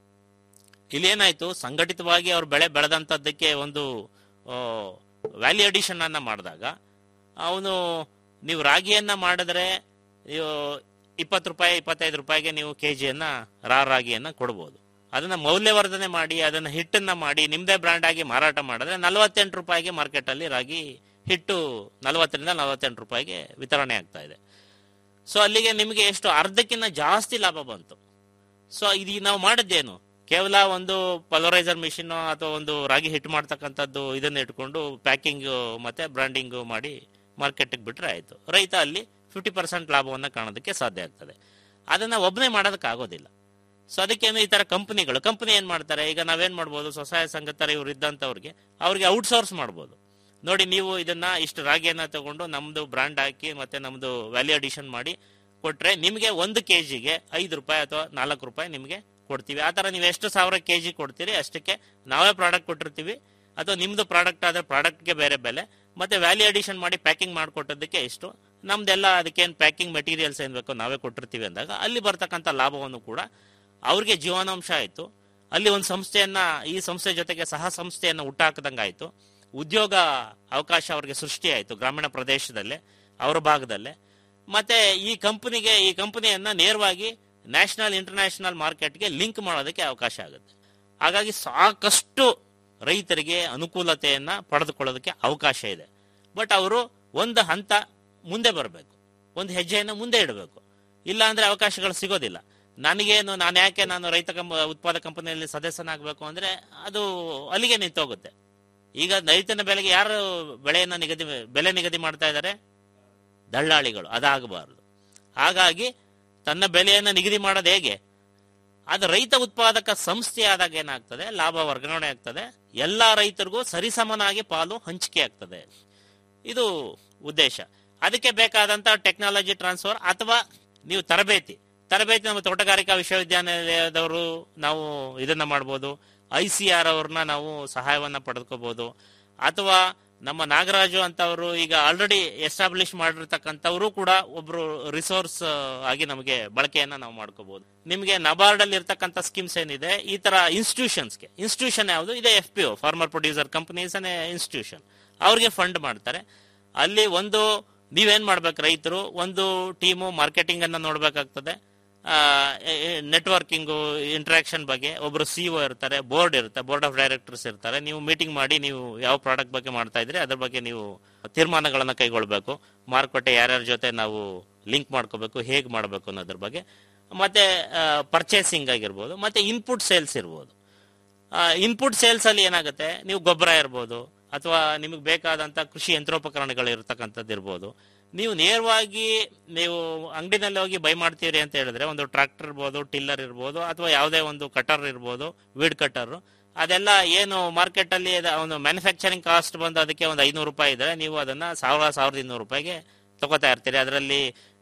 Speaker 13: ಇಲ್ಲಿ ಏನಾಯ್ತು ಸಂಘಟಿತವಾಗಿ ಅವ್ರು ಬೆಳೆ ಬೆಳೆದಂತದ್ದಕ್ಕೆ ಒಂದು ವ್ಯಾಲ್ಯೂ ಅಡಿಷನ್ ಅನ್ನ ಮಾಡಿದಾಗ ಅವನು ನೀವು ರಾಗಿಯನ್ನ ಮಾಡಿದ್ರೆ ಇಪ್ಪತ್ತು ರೂಪಾಯಿ ಇಪ್ಪತ್ತೈದು ರೂಪಾಯಿಗೆ ನೀವು ಕೆ ಜಿಯನ್ನ ರಾ ರಾಗಿಯನ್ನ ಕೊಡ್ಬೋದು ಅದನ್ನ ಮೌಲ್ಯವರ್ಧನೆ ಮಾಡಿ ಅದನ್ನ ಹಿಟ್ಟನ್ನ ಮಾಡಿ ನಿಮ್ದೇ ಬ್ರ್ಯಾಂಡ್ ಆಗಿ ಮಾರಾಟ ಮಾಡಿದ್ರೆ ನಲವತ್ತೆಂಟು ರೂಪಾಯಿಗೆ ಮಾರ್ಕೆಟ್ ಅಲ್ಲಿ ರಾಗಿ ಹಿಟ್ಟು ನಲವತ್ತರಿಂದ ನಲವತ್ತೆಂಟು ರೂಪಾಯಿಗೆ ವಿತರಣೆ ಆಗ್ತಾ ಇದೆ ಸೊ ಅಲ್ಲಿಗೆ ನಿಮಗೆ ಎಷ್ಟು ಅರ್ಧಕ್ಕಿಂತ ಜಾಸ್ತಿ ಲಾಭ ಬಂತು ಸೊ ಇದು ನಾವು ಮಾಡಿದ್ದೇನು ಕೇವಲ ಒಂದು ಪಲರೈಸರ್ ಮಿಷಿನ್ ಅಥವಾ ಒಂದು ರಾಗಿ ಹಿಟ್ ಮಾಡ್ತಕ್ಕಂಥದ್ದು ಇದನ್ನ ಇಟ್ಕೊಂಡು ಪ್ಯಾಕಿಂಗ್ ಮತ್ತೆ ಬ್ರಾಂಡಿಂಗ್ ಮಾಡಿ ಮಾರ್ಕೆಟ್ಗೆ ಬಿಟ್ರೆ ಆಯ್ತು ರೈತ ಅಲ್ಲಿ ಫಿಫ್ಟಿ ಪರ್ಸೆಂಟ್ ಲಾಭವನ್ನ ಕಾಣೋದಕ್ಕೆ ಸಾಧ್ಯ ಆಗ್ತದೆ ಅದನ್ನ ಒಬ್ಬನೇ ಮಾಡೋದಕ್ಕೆ ಆಗೋದಿಲ್ಲ ಸೊ ಅದಕ್ಕೇನು ಈ ತರ ಕಂಪನಿಗಳು ಕಂಪನಿ ಏನ್ ಮಾಡ್ತಾರೆ ಈಗ ನಾವೇನ್ ಮಾಡ್ಬೋದು ಸ್ವಸಹಾಯ ಸಂಘ ತರ ಇವ್ರು ಇದ್ದಂತವ್ರಿಗೆ ಅವ್ರಿಗೆ ಔಟ್ಸೋರ್ಸ್ ಮಾಡ್ಬೋದು ನೋಡಿ ನೀವು ಇದನ್ನ ಇಷ್ಟು ರಾಗಿಯನ್ನ ತಗೊಂಡು ನಮ್ದು ಬ್ರಾಂಡ್ ಹಾಕಿ ಮತ್ತೆ ನಮ್ದು ವ್ಯಾಲ್ಯೂ ಅಡಿಷನ್ ಮಾಡಿ ಕೊಟ್ರೆ ನಿಮಗೆ ಒಂದು ಕೆಜಿಗೆ ಐದು ರೂಪಾಯಿ ಅಥವಾ ನಾಲ್ಕು ರೂಪಾಯಿ ನಿಮಗೆ ಕೊಡ್ತೀವಿ ಆ ತರ ನೀವು ಎಷ್ಟು ಸಾವಿರ ಕೆಜಿ ಕೊಡ್ತೀರಿ ಅಷ್ಟಕ್ಕೆ ನಾವೇ ಪ್ರಾಡಕ್ಟ್ ಕೊಟ್ಟಿರ್ತೀವಿ ಅಥವಾ ನಿಮ್ದು ಪ್ರಾಡಕ್ಟ್ ಆದ್ರೆ ಪ್ರಾಡಕ್ಟ್ಗೆ ಬೇರೆ ಬೆಲೆ ಮತ್ತೆ ವ್ಯಾಲ್ಯೂ ಅಡಿಷನ್ ಮಾಡಿ ಪ್ಯಾಕಿಂಗ್ ಮಾಡಿಕೊಟ್ಟದಕ್ಕೆ ಎಷ್ಟು ನಮ್ದೆಲ್ಲ ಅದಕ್ಕೇನು ಪ್ಯಾಕಿಂಗ್ ಮೆಟೀರಿಯಲ್ಸ್ ಏನ್ ಬೇಕೋ ನಾವೇ ಕೊಟ್ಟಿರ್ತೀವಿ ಅಂದಾಗ ಅಲ್ಲಿ ಬರ್ತಕ್ಕಂಥ ಲಾಭವನ್ನು ಕೂಡ ಅವ್ರಿಗೆ ಜೀವನಾಂಶ ಆಯ್ತು ಅಲ್ಲಿ ಒಂದು ಸಂಸ್ಥೆಯನ್ನ ಈ ಸಂಸ್ಥೆ ಜೊತೆಗೆ ಸಹ ಸಂಸ್ಥೆಯನ್ನ ಹುಟ್ಟಾಕದಂಗಾಯ್ತು ಉದ್ಯೋಗ ಅವಕಾಶ ಅವ್ರಿಗೆ ಸೃಷ್ಟಿ ಆಯ್ತು ಗ್ರಾಮೀಣ ಪ್ರದೇಶದಲ್ಲೇ ಅವರ ಭಾಗದಲ್ಲೇ ಮತ್ತೆ ಈ ಕಂಪನಿಗೆ ಈ ಕಂಪನಿಯನ್ನ ನೇರವಾಗಿ ನ್ಯಾಷನಲ್ ಇಂಟರ್ನ್ಯಾಷನಲ್ ಮಾರ್ಕೆಟ್ಗೆ ಲಿಂಕ್ ಮಾಡೋದಕ್ಕೆ ಅವಕಾಶ ಆಗುತ್ತೆ ಹಾಗಾಗಿ ಸಾಕಷ್ಟು ರೈತರಿಗೆ ಅನುಕೂಲತೆಯನ್ನ ಪಡೆದುಕೊಳ್ಳೋದಕ್ಕೆ ಅವಕಾಶ ಇದೆ ಬಟ್ ಅವರು ಒಂದು ಹಂತ ಮುಂದೆ ಬರಬೇಕು ಒಂದು ಹೆಜ್ಜೆಯನ್ನು ಮುಂದೆ ಇಡಬೇಕು ಇಲ್ಲ ಅಂದ್ರೆ ಅವಕಾಶಗಳು ಸಿಗೋದಿಲ್ಲ ನನಗೇನು ನಾನು ಯಾಕೆ ನಾನು ರೈತ ಕಂಪ ಉತ್ಪಾದಕ ಕಂಪನಿಯಲ್ಲಿ ಸದಸ್ಯನಾಗಬೇಕು ಅಂದ್ರೆ ಅದು ಅಲ್ಲಿಗೆ ನಿಂತೋಗುತ್ತೆ ಈಗ ರೈತನ ಬೆಲೆಗೆ ಯಾರು ಬೆಳೆಯನ್ನ ನಿಗದಿ ಬೆಲೆ ನಿಗದಿ ಮಾಡ್ತಾ ಇದ್ದಾರೆ ದಳ್ಳಾಳಿಗಳು ಅದಾಗಬಾರದು ಹಾಗಾಗಿ ತನ್ನ ಬೆಲೆಯನ್ನು ನಿಗದಿ ಮಾಡೋದು ಹೇಗೆ ಅದು ರೈತ ಉತ್ಪಾದಕ ಸಂಸ್ಥೆ ಆದಾಗ ಏನಾಗ್ತದೆ ಲಾಭ ವರ್ಗಾವಣೆ ಆಗ್ತದೆ ಎಲ್ಲಾ ರೈತರಿಗೂ ಸರಿಸಮನಾಗಿ ಪಾಲು ಹಂಚಿಕೆ ಆಗ್ತದೆ ಇದು ಉದ್ದೇಶ ಅದಕ್ಕೆ ಬೇಕಾದಂತ ಟೆಕ್ನಾಲಜಿ ಟ್ರಾನ್ಸ್ಫರ್ ಅಥವಾ ನೀವು ತರಬೇತಿ ತರಬೇತಿ ನಮ್ಮ ತೋಟಗಾರಿಕಾ ವಿಶ್ವವಿದ್ಯಾನಿಲಯದವರು ನಾವು ಇದನ್ನ ಮಾಡ್ಬೋದು ಐ ಸಿ ಆರ್ ಅವ್ರನ್ನ ನಾವು ಸಹಾಯವನ್ನ ಪಡೆದುಕೋಬಹುದು ಅಥವಾ ನಮ್ಮ ನಾಗರಾಜು ಅಂತವರು ಈಗ ಆಲ್ರೆಡಿ ಎಸ್ಟಾಬ್ಲಿಷ್ ಮಾಡಿರ್ತಕ್ಕಂಥವರು ಕೂಡ ಒಬ್ರು ರಿಸೋರ್ಸ್ ಆಗಿ ನಮಗೆ ಬಳಕೆಯನ್ನ ನಾವು ಮಾಡ್ಕೋಬಹುದು ನಿಮಗೆ ನಬಾರ್ಡ್ ಅಲ್ಲಿ ಇರ್ತಕ್ಕಂಥ ಸ್ಕೀಮ್ಸ್ ಏನಿದೆ ಈ ತರ ಇನ್ಸ್ಟಿಟ್ಯೂಷನ್ಸ್ಗೆ ಇನ್ಸ್ಟಿಟ್ಯೂಷನ್ ಯಾವುದು ಇದೆ F P O farmer producer companies institution ಅವ್ರಿಗೆ ಫಂಡ್ ಮಾಡ್ತಾರೆ ಅಲ್ಲಿ ಒಂದು ನೀವೇನ್ ಮಾಡ್ಬೇಕು ರೈತರು ಒಂದು ಟೀಮು ಮಾರ್ಕೆಟಿಂಗ್ ಅನ್ನ ನೋಡ್ಬೇಕಾಗ್ತದೆ ನೆಟ್ವರ್ಕಿಂಗು ಇಂಟ್ರಾಕ್ಷನ್ ಬಗ್ಗೆ ಒಬ್ರು ಸಿಒ ಇರ್ತಾರೆ ಬೋರ್ಡ್ ಇರುತ್ತೆ ಬೋರ್ಡ್ ಆಫ್ ಡೈರೆಕ್ಟರ್ಸ್ ಇರ್ತಾರೆ ನೀವು ಮೀಟಿಂಗ್ ಮಾಡಿ ನೀವು ಯಾವ ಪ್ರಾಡಕ್ಟ್ ಬಗ್ಗೆ ಮಾಡ್ತಾ ಇದ್ರಿ ಅದ್ರ ಬಗ್ಗೆ ನೀವು ತೀರ್ಮಾನಗಳನ್ನ ಕೈಗೊಳ್ಬೇಕು ಮಾರುಕಟ್ಟೆ ಯಾರ್ಯಾರ ಜೊತೆ ನಾವು ಲಿಂಕ್ ಮಾಡ್ಕೋಬೇಕು ಹೇಗೆ ಮಾಡಬೇಕು ಅನ್ನೋದ್ರ ಬಗ್ಗೆ ಮತ್ತೆ ಪರ್ಚೇಸಿಂಗ್ ಆಗಿರ್ಬೋದು ಮತ್ತೆ ಇನ್ಪುಟ್ ಸೇಲ್ಸ್ ಇರ್ಬೋದು ಇನ್ಪುಟ್ ಸೇಲ್ಸ್ ಅಲ್ಲಿ ಏನಾಗುತ್ತೆ ನೀವು ಗೊಬ್ಬರ ಇರ್ಬೋದು ಅಥವಾ ನಿಮಗೆ ಬೇಕಾದಂತ ಕೃಷಿ ಯಂತ್ರೋಪಕರಣಗಳು ಇರತಕ್ಕಂಥದ್ದು ಇರ್ಬೋದು ನೀವು ನೇರವಾಗಿ ನೀವು ಅಂಗಡಿನಲ್ಲಿ ಹೋಗಿ ಬೈ ಮಾಡ್ತೀರಿ ಅಂತ ಹೇಳಿದ್ರೆ ಒಂದು ಟ್ರಾಕ್ಟರ್ ಇರ್ಬೋದು ಟಿಲ್ಲರ್ ಇರ್ಬೋದು ಅಥವಾ ಯಾವುದೇ ಒಂದು ಕಟರ್ ಇರ್ಬೋದು ವೀಡ್ ಕಟರ್ ಅದೆಲ್ಲ ಏನು ಮಾರ್ಕೆಟ್ ಅಲ್ಲಿ ಅದ- ಒಂದು ಮ್ಯಾನುಫ್ಯಾಕ್ಚರಿಂಗ್ ಕಾಸ್ಟ್ ಬಂದು ಅದಕ್ಕೆ ಒಂದು ಐನೂರು ರೂಪಾಯಿ ಇದ್ರೆ ನೀವು ಅದನ್ನ ಸಾವಿರ ಸಾವಿರದ ಇನ್ನೂರು ರೂಪಾಯಿಗೆ ತಗೋತಾ ಇರ್ತೀರಿ ಅದರಲ್ಲಿ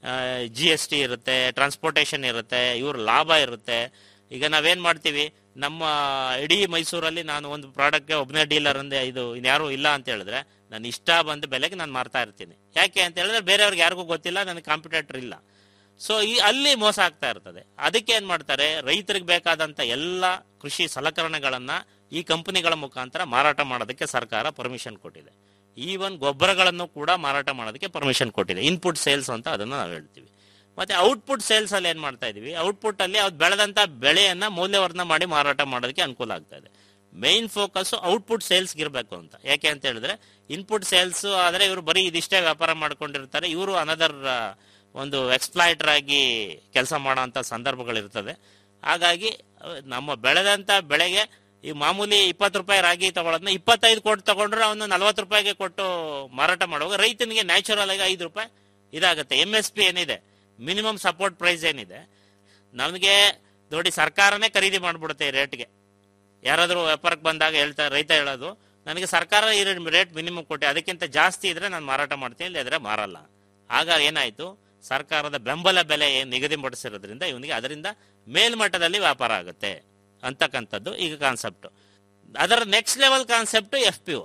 Speaker 13: ಜಿ ಎಸ್ ಟಿ ಇರುತ್ತೆ ಟ್ರಾನ್ಸ್ಪೋರ್ಟೇಷನ್ ಇರುತ್ತೆ ಇವ್ರ ಲಾಭ ಇರುತ್ತೆ ಈಗ ನಾವೇನ್ ಮಾಡ್ತೀವಿ ನಮ್ಮ ಇಡೀ ಮೈಸೂರಲ್ಲಿ ನಾನು ಒಂದು ಪ್ರಾಡಕ್ಟ್ಗೆ ಒಬ್ಬನೇ ಡೀಲರ್ ಅಂದೆ ಇದು ಇನ್ಯಾರು ಇಲ್ಲ ಅಂತ ಹೇಳಿದ್ರೆ ನಾನು ಇಷ್ಟ ಬಂದ ಬೆಲೆಗೆ ನಾನು ಮಾರ್ತಾ ಇರ್ತೀನಿ ಯಾಕೆ ಅಂತ ಹೇಳಿದ್ರೆ ಬೇರೆಯವ್ರಿಗೆ ಯಾರಿಗೂ ಗೊತ್ತಿಲ್ಲ ನನಗೆ ಕಾಂಪಿಟೇಟರ್ ಇಲ್ಲ ಸೊ ಈ ಅಲ್ಲಿ ಮೋಸ ಆಗ್ತಾ ಇರ್ತದೆ ಅದಕ್ಕೆ ಏನ್ ಮಾಡ್ತಾರೆ ರೈತರಿಗೆ ಬೇಕಾದಂತ ಎಲ್ಲ ಕೃಷಿ ಸಲಕರಣೆಗಳನ್ನ ಈ ಕಂಪನಿಗಳ ಮುಖಾಂತರ ಮಾರಾಟ ಮಾಡೋದಕ್ಕೆ ಸರ್ಕಾರ ಪರ್ಮಿಷನ್ ಕೊಟ್ಟಿದೆ ಈವನ್ ಗೊಬ್ಬರಗಳನ್ನು ಕೂಡ ಮಾರಾಟ ಮಾಡೋದಕ್ಕೆ ಪರ್ಮಿಷನ್ ಕೊಟ್ಟಿದೆ ಇನ್ಪುಟ್ ಸೇಲ್ಸ್ ಅಂತ ಅದನ್ನ ನಾವು ಹೇಳ್ತೀವಿ ಮತ್ತೆ ಔಟ್ಪುಟ್ ಸೇಲ್ಸ್ ಅಲ್ಲಿ ಏನ್ ಮಾಡ್ತಾ ಇದೀವಿ ಔಟ್ಪುಟ್ ಅಲ್ಲಿ ಅವ್ರು ಬೆಳೆದಂತ ಬೆಳೆಯನ್ನ ಮೌಲ್ಯವರ್ಧನ ಮಾಡಿ ಮಾರಾಟ ಮಾಡೋದಕ್ಕೆ ಅನುಕೂಲ ಆಗ್ತಾ ಇದೆ ಮೈನ್ ಫೋಕಸ್ ಔಟ್ಪುಟ್ ಸೇಲ್ಸ್ ಇರಬೇಕು ಅಂತ ಯಾಕೆ ಅಂತ ಹೇಳಿದ್ರೆ ಇನ್ಪುಟ್ ಸೇಲ್ಸ್ ಆದ್ರೆ ಇವರು ಬರೀ ಇದಿಷ್ಟೇ ವ್ಯಾಪಾರ ಮಾಡ್ಕೊಂಡಿರ್ತಾರೆ ಇವರು ಅನದರ್ ಒಂದು ಎಕ್ಸ್ಪ್ಲಾಯ್ಟರ್ ಆಗಿ ಕೆಲಸ ಮಾಡೋಂಥ ಸಂದರ್ಭಗಳಿರ್ತದೆ ಹಾಗಾಗಿ ಅಹ್, ನಮ್ಮ ಬೆಳೆದಂತ ಬೆಳೆಗೆ ಈ ಮಾಮೂಲಿ ಇಪ್ಪತ್ತು ರೂಪಾಯಿ ರಾಗಿ ತಗೊಳ್ಳೋದನ್ನ ಇಪ್ಪತ್ತೈದು ಕೊಟ್ಟು ತಗೊಂಡ್ರೆ ಅವನು ನಲ್ವತ್ತು ರೂಪಾಯಿಗೆ ಕೊಟ್ಟು ಮಾರಾಟ ಮಾಡುವಾಗ ರೈತನಿಗೆ ನ್ಯಾಚುರಲ್ ಆಗಿ ಐದು ರೂಪಾಯಿ ಇದಾಗುತ್ತೆ ಎಂ ಎಸ್ ಪಿ ಏನಿದೆ ಮಿನಿಮಮ್ ಸಪೋರ್ಟ್ ಪ್ರೈಸ್ ಏನಿದೆ ನಮಗೆ ನೋಡಿ ಸರ್ಕಾರನೇ ಖರೀದಿ ಮಾಡ್ಬಿಡುತ್ತೆ ಈ ರೇಟ್ಗೆ ಯಾರಾದರೂ ವ್ಯಾಪಾರಕ್ಕೆ ಬಂದಾಗ ಹೇಳ್ತಾರೆ ರೈತ ಹೇಳೋದು ನನಗೆ ಸರ್ಕಾರ ಈ ರೇಟ್ ಮಿನಿಮಮ್ ಕೊಟ್ಟೆ ಅದಕ್ಕಿಂತ ಜಾಸ್ತಿ ಇದ್ರೆ ನಾನು ಮಾರಾಟ ಮಾಡ್ತೀನಿ ಇಲ್ಲದ್ರೆ ಮಾರಲ್ಲ ಆಗ ಏನಾಯ್ತು ಸರ್ಕಾರದ ಬೆಂಬಲ ಬೆಲೆ ಏನ್ ನಿಗದಿಪಡಿಸಿರೋದ್ರಿಂದ ಇವನಿಗೆ ಅದರಿಂದ ಮೇಲ್ಮಟ್ಟದಲ್ಲಿ ವ್ಯಾಪಾರ ಆಗುತ್ತೆ ಅಂತಕ್ಕಂಥದ್ದು ಈಗ ಕಾನ್ಸೆಪ್ಟ್ ಅದರ next level concept F P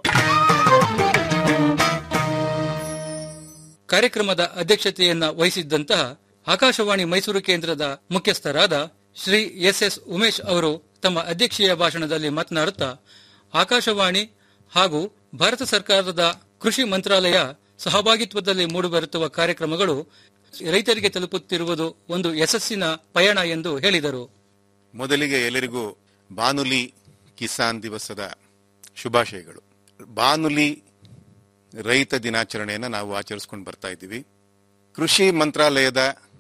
Speaker 11: ಕಾರ್ಯಕ್ರಮದ ಅಧ್ಯಕ್ಷತೆಯನ್ನ ವಹಿಸಿದ್ದಂತಹ ಆಕಾಶವಾಣಿ ಮೈಸೂರು ಕೇಂದ್ರದ ಮುಖ್ಯಸ್ಥರಾದ ಶ್ರೀ ಎಸ್ ಎಸ್ ಉಮೇಶ್ ಅವರು ತಮ್ಮ ಅಧ್ಯಕ್ಷೀಯ ಭಾಷಣದಲ್ಲಿ ಮಾತನಾಡುತ್ತಾ ಆಕಾಶವಾಣಿ ಹಾಗೂ ಭಾರತ ಸರ್ಕಾರದ ಕೃಷಿ ಮಂತ್ರಾಲಯ ಸಹಭಾಗಿತ್ವದಲ್ಲಿ ಮೂಡಿಬರುತ್ತುವ ಕಾರ್ಯಕ್ರಮಗಳು ರೈತರಿಗೆ ತಲುಪುತ್ತಿರುವುದು ಒಂದು ಯಶಸ್ಸಿನ ಪಯಣ ಎಂದು ಹೇಳಿದರು
Speaker 14: ಮೊದಲಿಗೆ ಎಲ್ಲರಿಗೂ ಬಾನುಲಿ ಕಿಸಾನ್ ದಿವಸದ ಶುಭಾಶಯಗಳು ಬಾನುಲಿ ರೈತ ದಿನಾಚರಣೆಯನ್ನು ನಾವು ಆಚರಿಸ್ಕೊಂಡು ಬರ್ತಾ ಇದ್ದೀವಿ ಕೃಷಿ ಮಂತ್ರಾಲಯದ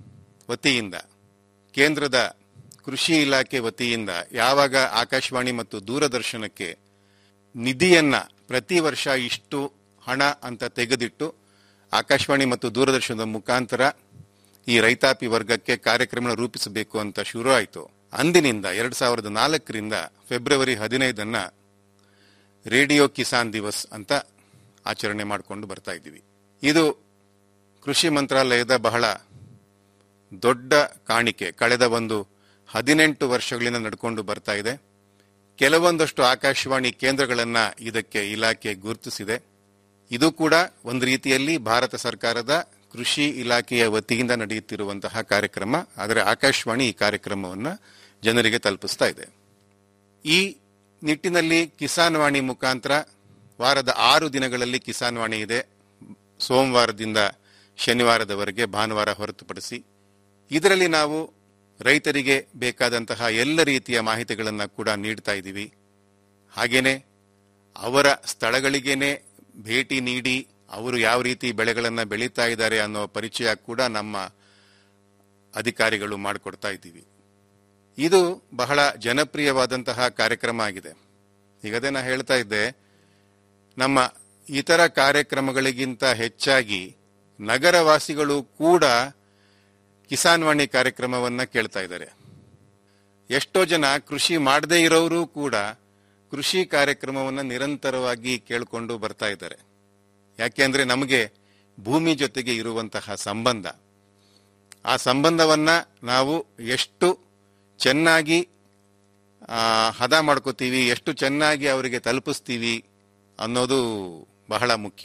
Speaker 14: ವತಿಯಿಂದ ಕೇಂದ್ರದ ಕೃಷಿ ಇಲಾಖೆ ವತಿಯಿಂದ ಯಾವಾಗ ಆಕಾಶವಾಣಿ ಮತ್ತು ದೂರದರ್ಶನಕ್ಕೆ ನಿಧಿಯನ್ನ ಪ್ರತಿ ವರ್ಷ ಇಷ್ಟು ಹಣ ಅಂತ ತೆಗೆದಿಟ್ಟು ಆಕಾಶವಾಣಿ ಮತ್ತು ದೂರದರ್ಶನದ ಮುಖಾಂತರ ಈ ರೈತಾಪಿ ವರ್ಗಕ್ಕೆ ಕಾರ್ಯಕ್ರಮ ರೂಪಿಸಬೇಕು ಅಂತ ಶುರು ಆಯಿತು ಅಂದಿನಿಂದ ಎರಡ್ ಸಾವಿರದ ನಾಲ್ಕರಿಂದ ಫೆಬ್ರವರಿ ಹದಿನೈದನ್ನ ರೇಡಿಯೋ ಕಿಸಾನ್ ದಿವಸ್ ಅಂತ ಆಚರಣೆ ಮಾಡಿಕೊಂಡು ಬರ್ತಾ ಇದ್ದೀವಿ ಇದು ಕೃಷಿ ಮಂತ್ರಾಲಯದ ಬಹಳ ದೊಡ್ಡ ಕಾಣಿಕೆ ಕಳೆದ ಒಂದು ಹದಿನೆಂಟು ವರ್ಷಗಳಿಂದ ನಡ್ಕೊಂಡು ಬರ್ತಾ ಇದೆ ಕೆಲವೊಂದಷ್ಟು ಆಕಾಶವಾಣಿ ಕೇಂದ್ರಗಳನ್ನ ಇದಕ್ಕೆ ಇಲಾಖೆ ಗುರುತಿಸಿದೆ ಇದು ಕೂಡ ಒಂದು ರೀತಿಯಲ್ಲಿ ಭಾರತ ಸರ್ಕಾರದ ಕೃಷಿ ಇಲಾಖೆಯ ವತಿಯಿಂದ ನಡೆಯುತ್ತಿರುವಂತಹ ಕಾರ್ಯಕ್ರಮ ಆದರೆ ಆಕಾಶವಾಣಿ ಈ ಕಾರ್ಯಕ್ರಮವನ್ನ ಜನರಿಗೆ ತಲುಪಿಸ್ತಾ ಇದೆ ಈ ನಿಟ್ಟಿನಲ್ಲಿ ಕಿಸಾನ್ ವಾಣಿ ಮುಖಾಂತರ ವಾರದ ಆರು ದಿನಗಳಲ್ಲಿ ಕಿಸಾನ್ ವಾಣಿ ಇದೆ ಸೋಮವಾರದಿಂದ ಶನಿವಾರದವರೆಗೆ ಭಾನುವಾರ ಹೊರತುಪಡಿಸಿ ಇದರಲ್ಲಿ ನಾವು ರೈತರಿಗೆ ಬೇಕಾದಂತಹ ಎಲ್ಲ ರೀತಿಯ ಮಾಹಿತಿಗಳನ್ನು ಕೂಡ ನೀಡ್ತಾ ಇದ್ದೀವಿ ಹಾಗೇನೆ ಅವರ ಸ್ಥಳಗಳಿಗೇನೆ ಭೇಟಿ ನೀಡಿ ಅವರು ಯಾವ ರೀತಿ ಬೆಳೆಗಳನ್ನು ಬೆಳೀತಾ ಇದ್ದಾರೆ ಅನ್ನೋ ಪರಿಚಯ ಕೂಡ ನಮ್ಮ ಅಧಿಕಾರಿಗಳು ಮಾಡಿಕೊಡ್ತಾ ಇದ್ದೀವಿ ಇದು ಬಹಳ ಜನಪ್ರಿಯವಾದಂತಹ ಕಾರ್ಯಕ್ರಮ ಆಗಿದೆ ಈಗ ಅದೇ ನಾ ಹೇಳ್ತಾ ಇದ್ದೆ ನಮ್ಮ ಇತರ ಕಾರ್ಯಕ್ರಮಗಳಿಗಿಂತ ಹೆಚ್ಚಾಗಿ ನಗರವಾಸಿಗಳು ಕೂಡ ಕಿಸಾನ್ ವಾಣಿ ಕಾರ್ಯಕ್ರಮವನ್ನ ಕೇಳ್ತಾ ಇದ್ದಾರೆ ಎಷ್ಟೋ ಜನ ಕೃಷಿ ಮಾಡದೇ ಇರೋರು ಕೂಡ ಕೃಷಿ ಕಾರ್ಯಕ್ರಮವನ್ನ ನಿರಂತರವಾಗಿ ಕೇಳಿಕೊಂಡು ಬರ್ತಾ ಇದ್ದಾರೆ ಯಾಕೆಂದ್ರೆ ನಮಗೆ ಭೂಮಿ ಜೊತೆಗೆ ಇರುವಂತಹ ಸಂಬಂಧ ಆ ಸಂಬಂಧವನ್ನ ನಾವು ಎಷ್ಟು ಚೆನ್ನಾಗಿ ಆ, ಹದ ಮಾಡ್ಕೋತೀವಿ ಎಷ್ಟು ಚೆನ್ನಾಗಿ ಅವರಿಗೆ ತಲುಪಿಸ್ತೀವಿ ಅನ್ನೋದು ಬಹಳ ಮುಖ್ಯ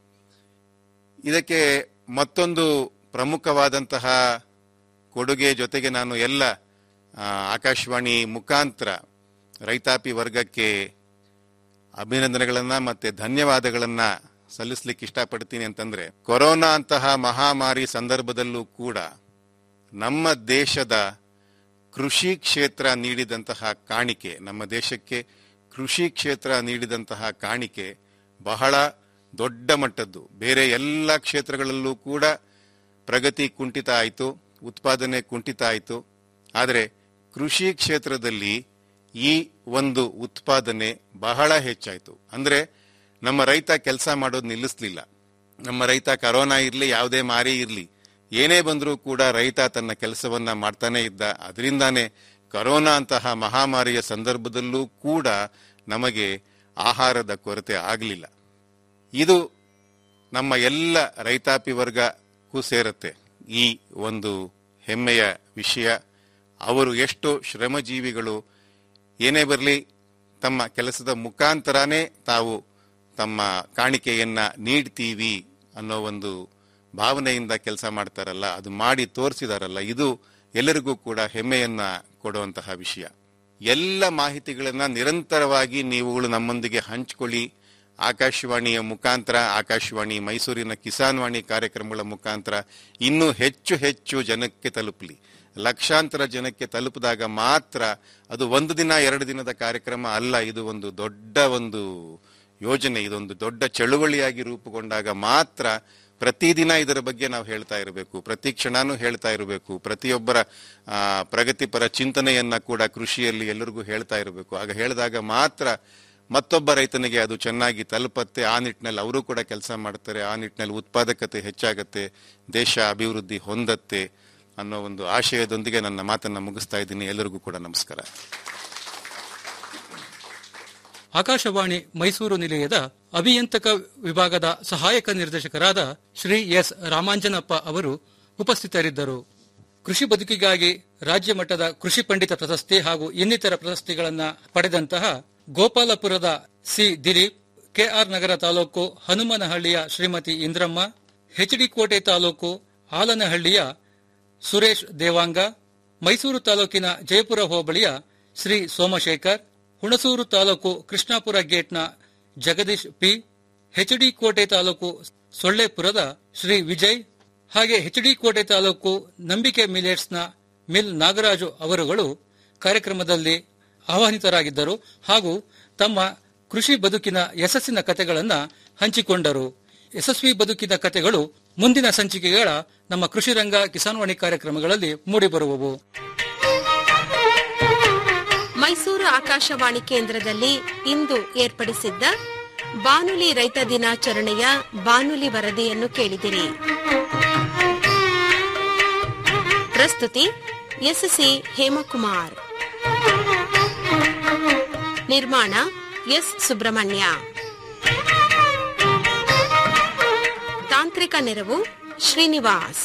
Speaker 14: ಇದಕ್ಕೆ ಮತ್ತೊಂದು ಪ್ರಮುಖವಾದಂತಹ ಕೊಡುಗೆ ಜೊತೆಗೆ ನಾನು ಎಲ್ಲ ಆ, ಆಕಾಶವಾಣಿ ಮುಖಾಂತರ ರೈತಾಪಿ ವರ್ಗಕ್ಕೆ ಅಭಿನಂದನೆಗಳನ್ನ ಮತ್ತೆ ಧನ್ಯವಾದಗಳನ್ನ ಸಲ್ಲಿಸ್ಲಿಕ್ಕೆ ಇಷ್ಟಪಡ್ತೀನಿ ಅಂತಂದ್ರೆ ಕೊರೋನಾ ಅಂತಹ ಮಹಾಮಾರಿ ಸಂದರ್ಭದಲ್ಲೂ ಕೂಡ ನಮ್ಮ ದೇಶದ ಕೃಷಿ ಕ್ಷೇತ್ರ ನೀಡಿದಂತಹ ಕಾಣಿಕೆ ನಮ್ಮ ದೇಶಕ್ಕೆ ಕೃಷಿ ಕ್ಷೇತ್ರ ನೀಡಿದಂತಹ ಕಾಣಿಕೆ ಬಹಳ ದೊಡ್ಡ ಮಟ್ಟದ್ದು ಬೇರೆ ಎಲ್ಲ ಕ್ಷೇತ್ರಗಳಲ್ಲೂ ಕೂಡ ಪ್ರಗತಿ ಕುಂಠಿತ ಆಯಿತು ಉತ್ಪಾದನೆ ಕುಂಠಿತ ಆಯಿತು ಆದರೆ ಕೃಷಿ ಕ್ಷೇತ್ರದಲ್ಲಿ ಈ ಒಂದು ಉತ್ಪಾದನೆ ಬಹಳ ಹೆಚ್ಚಾಯಿತು ಅಂದ್ರೆ ನಮ್ಮ ರೈತ ಕೆಲಸ ಮಾಡೋದು ನಿಲ್ಲಿಸ್ಲಿಲ್ಲ ನಮ್ಮ ರೈತ ಕರೋನಾ ಇರಲಿ ಯಾವುದೇ ಮಾರಿ ಇರಲಿ ಏನೇ ಬಂದರೂ ಕೂಡ ರೈತ ತನ್ನ ಕೆಲಸವನ್ನ ಮಾಡ್ತಾನೆ ಇದ್ದ ಅದರಿಂದಾನೇ ಕರೋನಾ ಅಂತಹ ಮಹಾಮಾರಿಯ ಸಂದರ್ಭದಲ್ಲೂ ಕೂಡ ನಮಗೆ ಆಹಾರದ ಕೊರತೆ ಆಗಲಿಲ್ಲ ಇದು ನಮ್ಮ ಎಲ್ಲ ರೈತಾಪಿ ವರ್ಗಕ್ಕೂ ಸೇರುತ್ತೆ ಈ ಒಂದು ಹೆಮ್ಮೆಯ ವಿಷಯ ಅವರು ಎಷ್ಟು ಶ್ರಮಜೀವಿಗಳು ಏನೇ ಬರಲಿ ತಮ್ಮ ಕೆಲಸದ ಮುಖಾಂತರನೇ ತಾವು ತಮ್ಮ ಕಾಣಿಕೆಯನ್ನ ನೀಡ್ತೀವಿ ಅನ್ನೋ ಒಂದು ಭಾವನೆಯಿಂದ ಕೆಲಸ ಮಾಡ್ತಾರಲ್ಲ ಅದು ಮಾಡಿ ತೋರಿಸಿದಾರಲ್ಲ ಇದು ಎಲ್ಲರಿಗೂ ಕೂಡ ಹೆಮ್ಮೆಯನ್ನ ಕೊಡುವಂತಹ ವಿಷಯ ಎಲ್ಲ ಮಾಹಿತಿಗಳನ್ನ ನಿರಂತರವಾಗಿ ನೀವುಗಳು ನಮ್ಮೊಂದಿಗೆ ಹಂಚಿಕೊಳ್ಳಿ ಆಕಾಶವಾಣಿಯ ಮುಖಾಂತರ ಆಕಾಶವಾಣಿ ಮೈಸೂರಿನ ಕಿಸಾನ್ ವಾಣಿ ಕಾರ್ಯಕ್ರಮಗಳ ಮುಖಾಂತರ ಇನ್ನೂ ಹೆಚ್ಚು ಹೆಚ್ಚು ಜನಕ್ಕೆ ತಲುಪಲಿ ಲಕ್ಷಾಂತರ ಜನಕ್ಕೆ ತಲುಪಿದಾಗ ಮಾತ್ರ ಅದು ಒಂದು ದಿನ ಎರಡು ದಿನದ ಕಾರ್ಯಕ್ರಮ ಅಲ್ಲ ಇದು ಒಂದು ದೊಡ್ಡ ಒಂದು ಯೋಜನೆ ಇದೊಂದು ದೊಡ್ಡ ಚಳುವಳಿಯಾಗಿ ರೂಪುಗೊಂಡಾಗ ಮಾತ್ರ ಪ್ರತಿದಿನ ಇದರ ಬಗ್ಗೆ ನಾವು ಹೇಳ್ತಾ ಇರಬೇಕು ಪ್ರತಿ ಕ್ಷಣನೂ ಹೇಳ್ತಾ ಇರಬೇಕು ಪ್ರತಿಯೊಬ್ಬರ ಆ, ಪ್ರಗತಿಪರ ಚಿಂತನೆಯನ್ನ ಕೂಡ ಕೃಷಿಯಲ್ಲಿ ಎಲ್ಲರಿಗೂ ಹೇಳ್ತಾ ಇರಬೇಕು ಆಗ ಹೇಳಿದಾಗ ಮಾತ್ರ ಮತ್ತೊಬ್ಬ ರೈತನಿಗೆ ಅದು ಚೆನ್ನಾಗಿ ತಲುಪತ್ತೆ ಆ ನಿಟ್ಟಿನಲ್ಲಿ ಅವರು ಕೂಡ ಕೆಲಸ ಮಾಡ್ತಾರೆ ಆ ನಿಟ್ಟಿನಲ್ಲಿ ಉತ್ಪಾದಕತೆ ಹೆಚ್ಚಾಗತ್ತೆ ದೇಶ ಅಭಿವೃದ್ಧಿ ಹೊಂದತ್ತೆ ಅನ್ನೋ ಒಂದು ಆಶಯದೊಂದಿಗೆ ನನ್ನ ಮಾತನ್ನ ಮುಗಿಸ್ತಾ ಇದ್ದೀನಿ ಎಲ್ಲರಿಗೂ ಕೂಡ ನಮಸ್ಕಾರ
Speaker 11: ಆಕಾಶವಾಣಿ ಮೈಸೂರು ನಿಲಯದ ಅಭಿಯಂತಕ ವಿಭಾಗದ ಸಹಾಯಕ ನಿರ್ದೇಶಕರಾದ ಶ್ರೀ ಎಸ್ ರಾಮಾಂಜನಪ್ಪ ಅವರು ಉಪಸ್ಥಿತರಿದ್ದರು ಕೃಷಿ ಬದುಕಿಗಾಗಿ ರಾಜ್ಯ ಮಟ್ಟದ ಕೃಷಿ ಪಂಡಿತ ಪ್ರಶಸ್ತಿ ಹಾಗೂ ಇನ್ನಿತರ ಪ್ರಶಸ್ತಿಗಳನ್ನು ಪಡೆದಂತಹ ಗೋಪಾಲಪುರದ ಸಿ ದಿಲೀಪ್ ಕೆಆರ್ ನಗರ ತಾಲೂಕು ಹನುಮನಹಳ್ಳಿಯ ಶ್ರೀಮತಿ ಇಂದ್ರಮ್ಮ ಹೆಚ್ಡಿ ಕೋಟೆ ತಾಲೂಕು ಆಲನಹಳ್ಳಿಯ ಸುರೇಶ್ ದೇವಾಂಗ ಮೈಸೂರು ತಾಲೂಕಿನ ಜಯಪುರ ಹೋಬಳಿಯ ಶ್ರೀ ಸೋಮಶೇಖರ್ ಹುಣಸೂರು ತಾಲೂಕು ಕೃಷ್ಣಾಪುರ ಗೇಟ್ನ ಜಗದೀಶ್ ಪಿ ಹೆಚ್ಡಿ ಕೋಟೆ ತಾಲೂಕು ಸೊಳ್ಳೆಪುರದ ಶ್ರೀ ವಿಜಯ್ ಹಾಗೆ ಹೆಚ್ಡಿ ಕೋಟೆ ತಾಲೂಕು ನಂಬಿಕೆ ಮಿಲೆಟ್ಸ್ನ ಮಿಲ್ ನಾಗರಾಜು ಅವರುಗಳು ಕಾರ್ಯಕ್ರಮದಲ್ಲಿ ಆಹ್ವಾನಿತರಾಗಿದ್ದರು ಹಾಗೂ ತಮ್ಮ ಕೃಷಿ ಬದುಕಿನ ಯಶಸ್ಸಿನ ಕಥೆಗಳನ್ನ ಹಂಚಿಕೊಂಡರು ಯಶಸ್ವಿ ಬದುಕಿನ ಕಥೆಗಳು ಮುಂದಿನ ಸಂಚಿಕೆಗಳ ನಮ್ಮ ಕೃಷಿ ರಂಗ ಕಿಸಾನ್ವಾಣಿ ಕಾರ್ಯಕ್ರಮಗಳಲ್ಲಿ ಮೂಡಿಬರುವವು
Speaker 1: ಮೈಸೂರು ಆಕಾಶವಾಣಿ ಕೇಂದ್ರದಲ್ಲಿ ಇಂದು ಏರ್ಪಡಿಸಿದ್ದ ಬಾನುಲಿ ರೈತ ದಿನಾಚರಣೆಯ ಬಾನುಲಿ ವರದಿಯನ್ನು ಕೇಳಿದಿರಿ ಪ್ರಸ್ತುತಿ ಎಸ್ಸಿ ಹೇಮಕುಮಾರ್ ನಿರ್ಮಾಣ ಎಸ್ ಸುಬ್ರಹ್ಮಣ್ಯ ತಾಂತ್ರಿಕ ನೆರವು ಶ್ರೀನಿವಾಸ್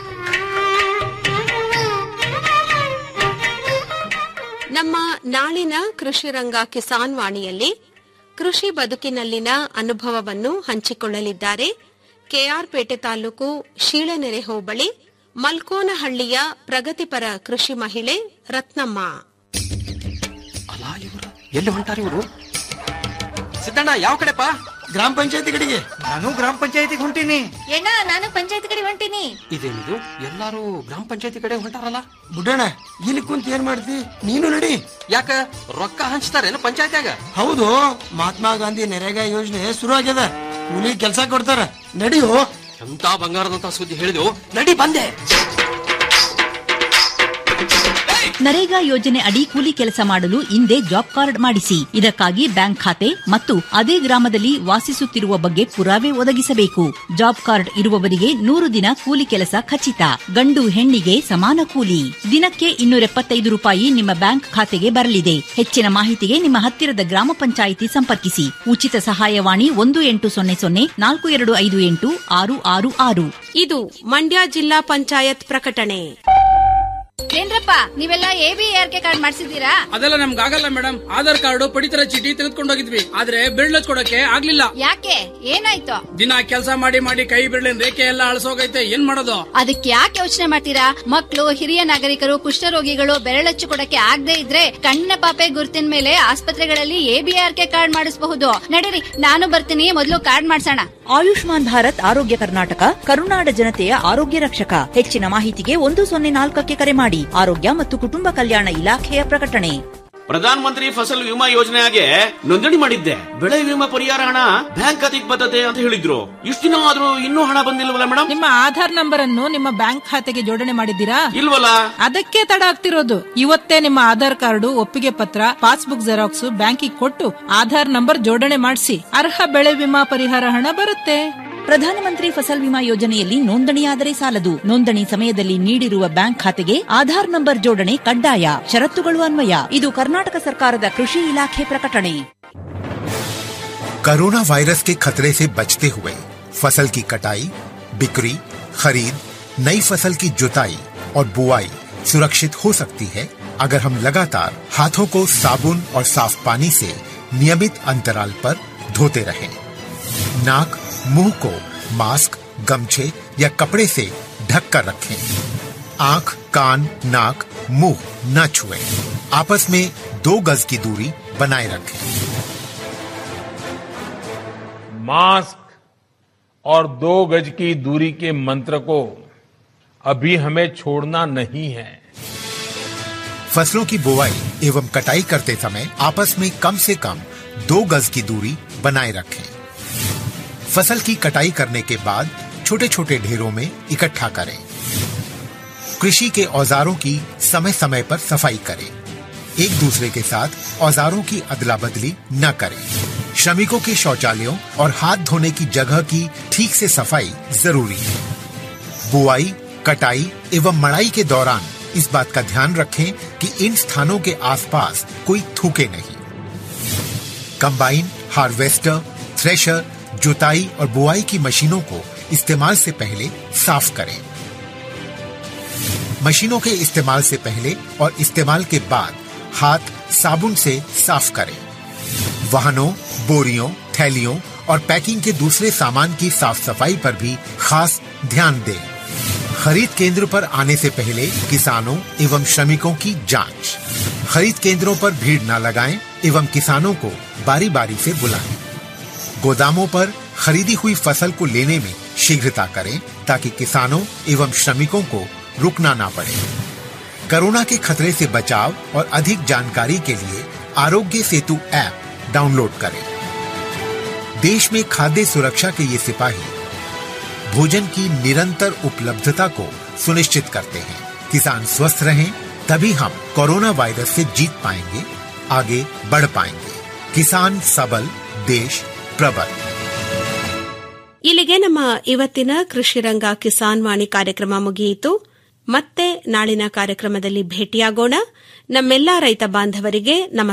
Speaker 1: ನಮ್ಮ ನಾಳಿನ ಕೃಷಿ ರಂಗ ಕಿಸಾನ್ ವಾಣಿಯಲ್ಲಿ ಕೃಷಿ ಬದುಕಿನಲ್ಲಿನ ಅನುಭವವನ್ನು ಹಂಚಿಕೊಳ್ಳಲಿದ್ದಾರೆ ಕೆಆರ್ ಪೇಟೆ ತಾಲೂಕು ಶೀಳನೆರೆ ಹೋಬಳಿ ಮಲ್ಕೋನಹಳ್ಳಿಯ ಪ್ರಗತಿಪರ ಕೃಷಿ ಮಹಿಳೆ ರತ್ನಮ್ಮ
Speaker 9: ಎಲ್ಲಿ ಹೊಂಟಾರಿ ಇವರು ಸಿದ್ದಣ್ಣ ಯಾವ ಕಡೆಪ್ಪ ಗ್ರಾಮ ಪಂಚಾಯತಿ ಕಡೆಗೆ ನಾನು ಗ್ರಾಮ ಪಂಚಾಯತಿಗೆ ಹೊಂಟೀನಿ
Speaker 5: ಎಣ್ಣ ನಾನು ಪಂಚಾಯತ್ ಕಡೆ ಹೊಂಟೀನಿ
Speaker 9: ಇದೇನಿದು ಎಲ್ಲಾರು ಗ್ರಾಮ ಪಂಚಾಯತಿ ಕಡೆ ಹೊಂಟಾರಲ್ಲ
Speaker 15: ಬುಡ್ಡಣ್ಣ ಇಲ್ಲಿ ಕುಂತ ಏನ್ ಮಾಡ್ತಿ ನೀನು ನಡಿ
Speaker 9: ಯಾಕ ರೊಕ್ಕ ಹಂಚ್ತಾರೇನು ಪಂಚಾಯತ್ಯಾಗ
Speaker 15: ಹೌದು ಮಹಾತ್ಮ ಗಾಂಧಿ ನರೇಗಾ ಯೋಜನೆ ಶುರು ಆಗ್ಯದ ಕೂಲಿ ಕೆಲಸ ಕೊಡ್ತಾರ ನಡಿಯೋ
Speaker 9: ಎಂತ ಬಂಗಾರದಂತ ಸುದ್ದಿ ಹೇಳಿದೆವು ನಡಿ ಬಂದೆ
Speaker 6: ನರೇಗಾ ಯೋಜನೆ ಅಡಿ ಕೂಲಿ ಕೆಲಸ ಮಾಡಲು ಹಿಂದೆ ಜಾಬ್ ಕಾರ್ಡ್ ಮಾಡಿಸಿ ಇದಕ್ಕಾಗಿ ಬ್ಯಾಂಕ್ ಖಾತೆ ಮತ್ತು ಅದೇ ಗ್ರಾಮದಲ್ಲಿ ವಾಸಿಸುತ್ತಿರುವ ಬಗ್ಗೆ ಪುರಾವೆ ಒದಗಿಸಬೇಕು ಜಾಬ್ ಕಾರ್ಡ್ ಇರುವವರಿಗೆ ನೂರು ದಿನ ಕೂಲಿ ಕೆಲಸ ಖಚಿತ ಗಂಡು ಹೆಣ್ಣಿಗೆ ಸಮಾನ ಕೂಲಿ ದಿನಕ್ಕೆ ಇನ್ನೂರ ಎಪ್ಪತ್ತೈದು ರೂಪಾಯಿ ನಿಮ್ಮ ಬ್ಯಾಂಕ್ ಖಾತೆಗೆ ಬರಲಿದೆ ಹೆಚ್ಚಿನ ಮಾಹಿತಿಗೆ ನಿಮ್ಮ ಹತ್ತಿರದ ಗ್ರಾಮ ಪಂಚಾಯಿತಿ ಸಂಪರ್ಕಿಸಿ ಉಚಿತ ಸಹಾಯವಾಣಿ ಒಂದು ಎಂಟು ಸೊನ್ನೆ ಸೊನ್ನೆ ನಾಲ್ಕು ಎರಡು ಐದು ಎಂಟು ಆರು ಆರು ಆರು
Speaker 1: ಇದು ಮಂಡ್ಯ ಜಿಲ್ಲಾ ಪಂಚಾಯತ್ ಪ್ರಕಟಣೆ
Speaker 16: ಏನ್ರಪ್ಪ ನೀವೆಲ್ಲ A B R K card ಮಾಡಿಸಿದೀರಾ
Speaker 17: ಅದೆಲ್ಲ ನಮ್ಗೆ ಆಗಲ್ಲ ಮೇಡಮ್ ಆಧಾರ್ ಕಾರ್ಡ್ ಪಡಿತರ ಚೀಟಿ ತೆಗೆದುಕೊಂಡು ಹೋಗಿದ್ವಿ ಆದ್ರೆ ಬಿರ್ಳ ಕೊಡಕ್ಕೆ ಆಗ್ಲಿಲ್ಲ
Speaker 16: ಯಾಕೆ ಏನಾಯ್ತು
Speaker 17: ದಿನ ಕೆಲಸ ಮಾಡಿ ಮಾಡಿ ಕೈ ಬಿರ್ಲಿನ ರೇಖೆ ಎಲ್ಲ ಅಳಸೋಗೈತೆ ಏನ್ ಮಾಡೋದು
Speaker 8: ಅದಕ್ಕೆ ಯಾಕೆ ಯೋಚನೆ ಮಾಡ್ತೀರಾ ಮಕ್ಕಳು ಹಿರಿಯ ನಾಗರಿಕರು ಕುಷ್ಠರೋಗಿಗಳು ಬೆರಳಚ್ಚು ಕೊಡಕ್ಕೆ ಆಗದೆ ಇದ್ರೆ ಕಣ್ಣಿನ ಪಾಪೆ ಗುರುತಿನ ಮೇಲೆ ಆಸ್ಪತ್ರೆಗಳಲ್ಲಿ ಎಬಿಆರ್ಕೆ ಕಾರ್ಡ್ ಮಾಡಿಸಬಹುದು ನಡೀರಿ ನಾನು ಬರ್ತೀನಿ ಮೊದಲು ಕಾರ್ಡ್ ಮಾಡ್ಸೋಣ
Speaker 6: ಆಯುಷ್ಮಾನ್ ಭಾರತ್ ಆರೋಗ್ಯ ಕರ್ನಾಟಕ ಕರುನಾಡ ಜನತೆಯ ಆರೋಗ್ಯ ರಕ್ಷಕ ಹೆಚ್ಚಿನ ಮಾಹಿತಿಗೆ ಒಂದು ಸೊನ್ನೆ ನಾಲ್ಕಕ್ಕೆ ಕರೆ ಮಾಡಿ ಆರೋಗ್ಯ ಮತ್ತು ಕುಟುಂಬ ಕಲ್ಯಾಣ ಇಲಾಖೆಯ ಪ್ರಕಟಣೆ
Speaker 18: ಪ್ರಧಾನ ಮಂತ್ರಿ ಫಸಲ್ ವಿಮಾ ಯೋಜನೆಗೆ ನೋಂದಣಿ ಮಾಡಿದ್ದೆ ಬೆಳೆ ವಿಮಾ ಪರಿಹಾರ ಹಣ ಬ್ಯಾಂಕ್ ಖಾತೆಗೆ ಬರ್ತದೆ ಅಂತ ಹೇಳಿದ್ರು ಇಷ್ಟು ದಿನ ಆದ್ರೂ ಇನ್ನೂ ಹಣ ಬಂದಿಲ್ವಲ್ಲ ಮೇಡಮ್
Speaker 7: ನಿಮ್ಮ ಆಧಾರ್ ನಂಬರ್ ಅನ್ನು ನಿಮ್ಮ ಬ್ಯಾಂಕ್ ಖಾತೆಗೆ ಜೋಡಣೆ ಮಾಡಿದ್ದೀರಾ
Speaker 18: ಇಲ್ವಲ್ಲ
Speaker 7: ಅದಕ್ಕೆ ತಡ ಆಗ್ತಿರೋದು ಇವತ್ತೇ ನಿಮ್ಮ ಆಧಾರ್ ಕಾರ್ಡು ಒಪ್ಪಿಗೆ ಪತ್ರ ಪಾಸ್ಬುಕ್ ಜೆರಾಕ್ಸ್ ಬ್ಯಾಂಕಿಗೆ ಕೊಟ್ಟು ಆಧಾರ್ ನಂಬರ್ ಜೋಡಣೆ ಮಾಡಿಸಿ ಅರ್ಹ ಬೆಳೆ ವಿಮಾ ಪರಿಹಾರ ಹಣ ಬರುತ್ತೆ
Speaker 6: ಪ್ರಧಾನಮಂತ್ರಿ ಫಸಲ್ ವಿಮಾ ಯೋಜನೆಯಲ್ಲಿ ನೋಂದಣಿಯಾದರೆ ಸಾಲದು ನೋಂದಣಿ ಸಮಯದಲ್ಲಿ ನೀಡಿರುವ ಬ್ಯಾಂಕ್ ಖಾತೆಗೆ ಆಧಾರ್ ನಂಬರ್ ಜೋಡಣೆ ಕಡ್ಡಾಯ ಷರತ್ತುಗಳು ಅನ್ವಯ ಇದು ಕರ್ನಾಟಕ ಸರ್ಕಾರದ ಕೃಷಿ ಇಲಾಖೆ ಪ್ರಕಟಣೆ
Speaker 19: कोरोना वायरस के खतरे से बचते हुए फसल की कटाई बिक्री खरीद नई फसल की जुताई और बुआई सुरक्षित हो सकती है अगर हम लगातार हाथों को साबुन और साफ पानी से नियमित अंतराल पर धोते रहें। नाक मुंह को मास्क गमछे या कपड़े से ढक कर रखें आंख कान नाक मुंह न छुएं। आपस में दो गज की दूरी बनाए रखें
Speaker 3: मास्क और दो गज की दूरी के मंत्र को अभी हमें छोड़ना नहीं है
Speaker 19: फसलों की बुवाई एवं कटाई करते समय आपस में कम से कम दो गज की दूरी बनाए रखें फसल की कटाई करने के बाद छोटे छोटे ढेरों में इकट्ठा करें कृषि के औजारों की समय समय पर सफाई करें एक दूसरे के साथ औजारों की अदला बदली न करें श्रमिकों के शौचालयों और हाथ धोने की जगह की ठीक से सफाई जरूरी है बुआई कटाई एवं मड़ाई के दौरान इस बात का ध्यान रखें कि इन स्थानों के आसपास कोई थूके नहीं कंबाइन हार्वेस्टर थ्रेशर जुताई और बुआई की मशीनों को इस्तेमाल से पहले साफ करें मशीनों के इस्तेमाल से पहले और इस्तेमाल के बाद हाथ साबुन से साफ करें वाहनों बोरियों थैलियों और पैकिंग के दूसरे सामान की साफ सफाई पर भी खास ध्यान दें खरीद केंद्र पर आने से पहले किसानों एवं श्रमिकों की जांच खरीद केंद्रों पर भीड़ न लगाएं एवं किसानों को बारी बारी से बुलाएं गोदामों पर खरीदी हुई फसल को लेने में शीघ्रता करें ताकि किसानों एवं श्रमिकों को रुकना ना पड़े कोरोना के खतरे से बचाव और अधिक जानकारी के लिए आरोग्य सेतु ऐप डाउनलोड करें देश में खाद्य सुरक्षा के ये सिपाही भोजन की निरंतर उपलब्धता को सुनिश्चित करते हैं किसान स्वस्थ रहें तभी हम कोरोना वायरस से जीत पाएंगे आगे बढ़ पाएंगे किसान सबल देश प्रबल
Speaker 1: ಇಲ್ಲಿಗೆ ನಮ್ಮ ಇವತ್ತಿನ ಕೃಷಿ ರಂಗ ಕಿಸಾನ್ ವಾಣಿ ಕಾರ್ಯಕ್ರಮ ಮುಗಿಯಿತು ಮತ್ತೆ ನಾಳಿನ ಕಾರ್ಯಕ್ರಮದಲ್ಲಿ ಭೇಟಿಯಾಗೋಣ ನಮ್ಮೆಲ್ಲಾ ರೈತ ಬಾಂಧವರಿಗೆ ನಮಸ್ಕಾರ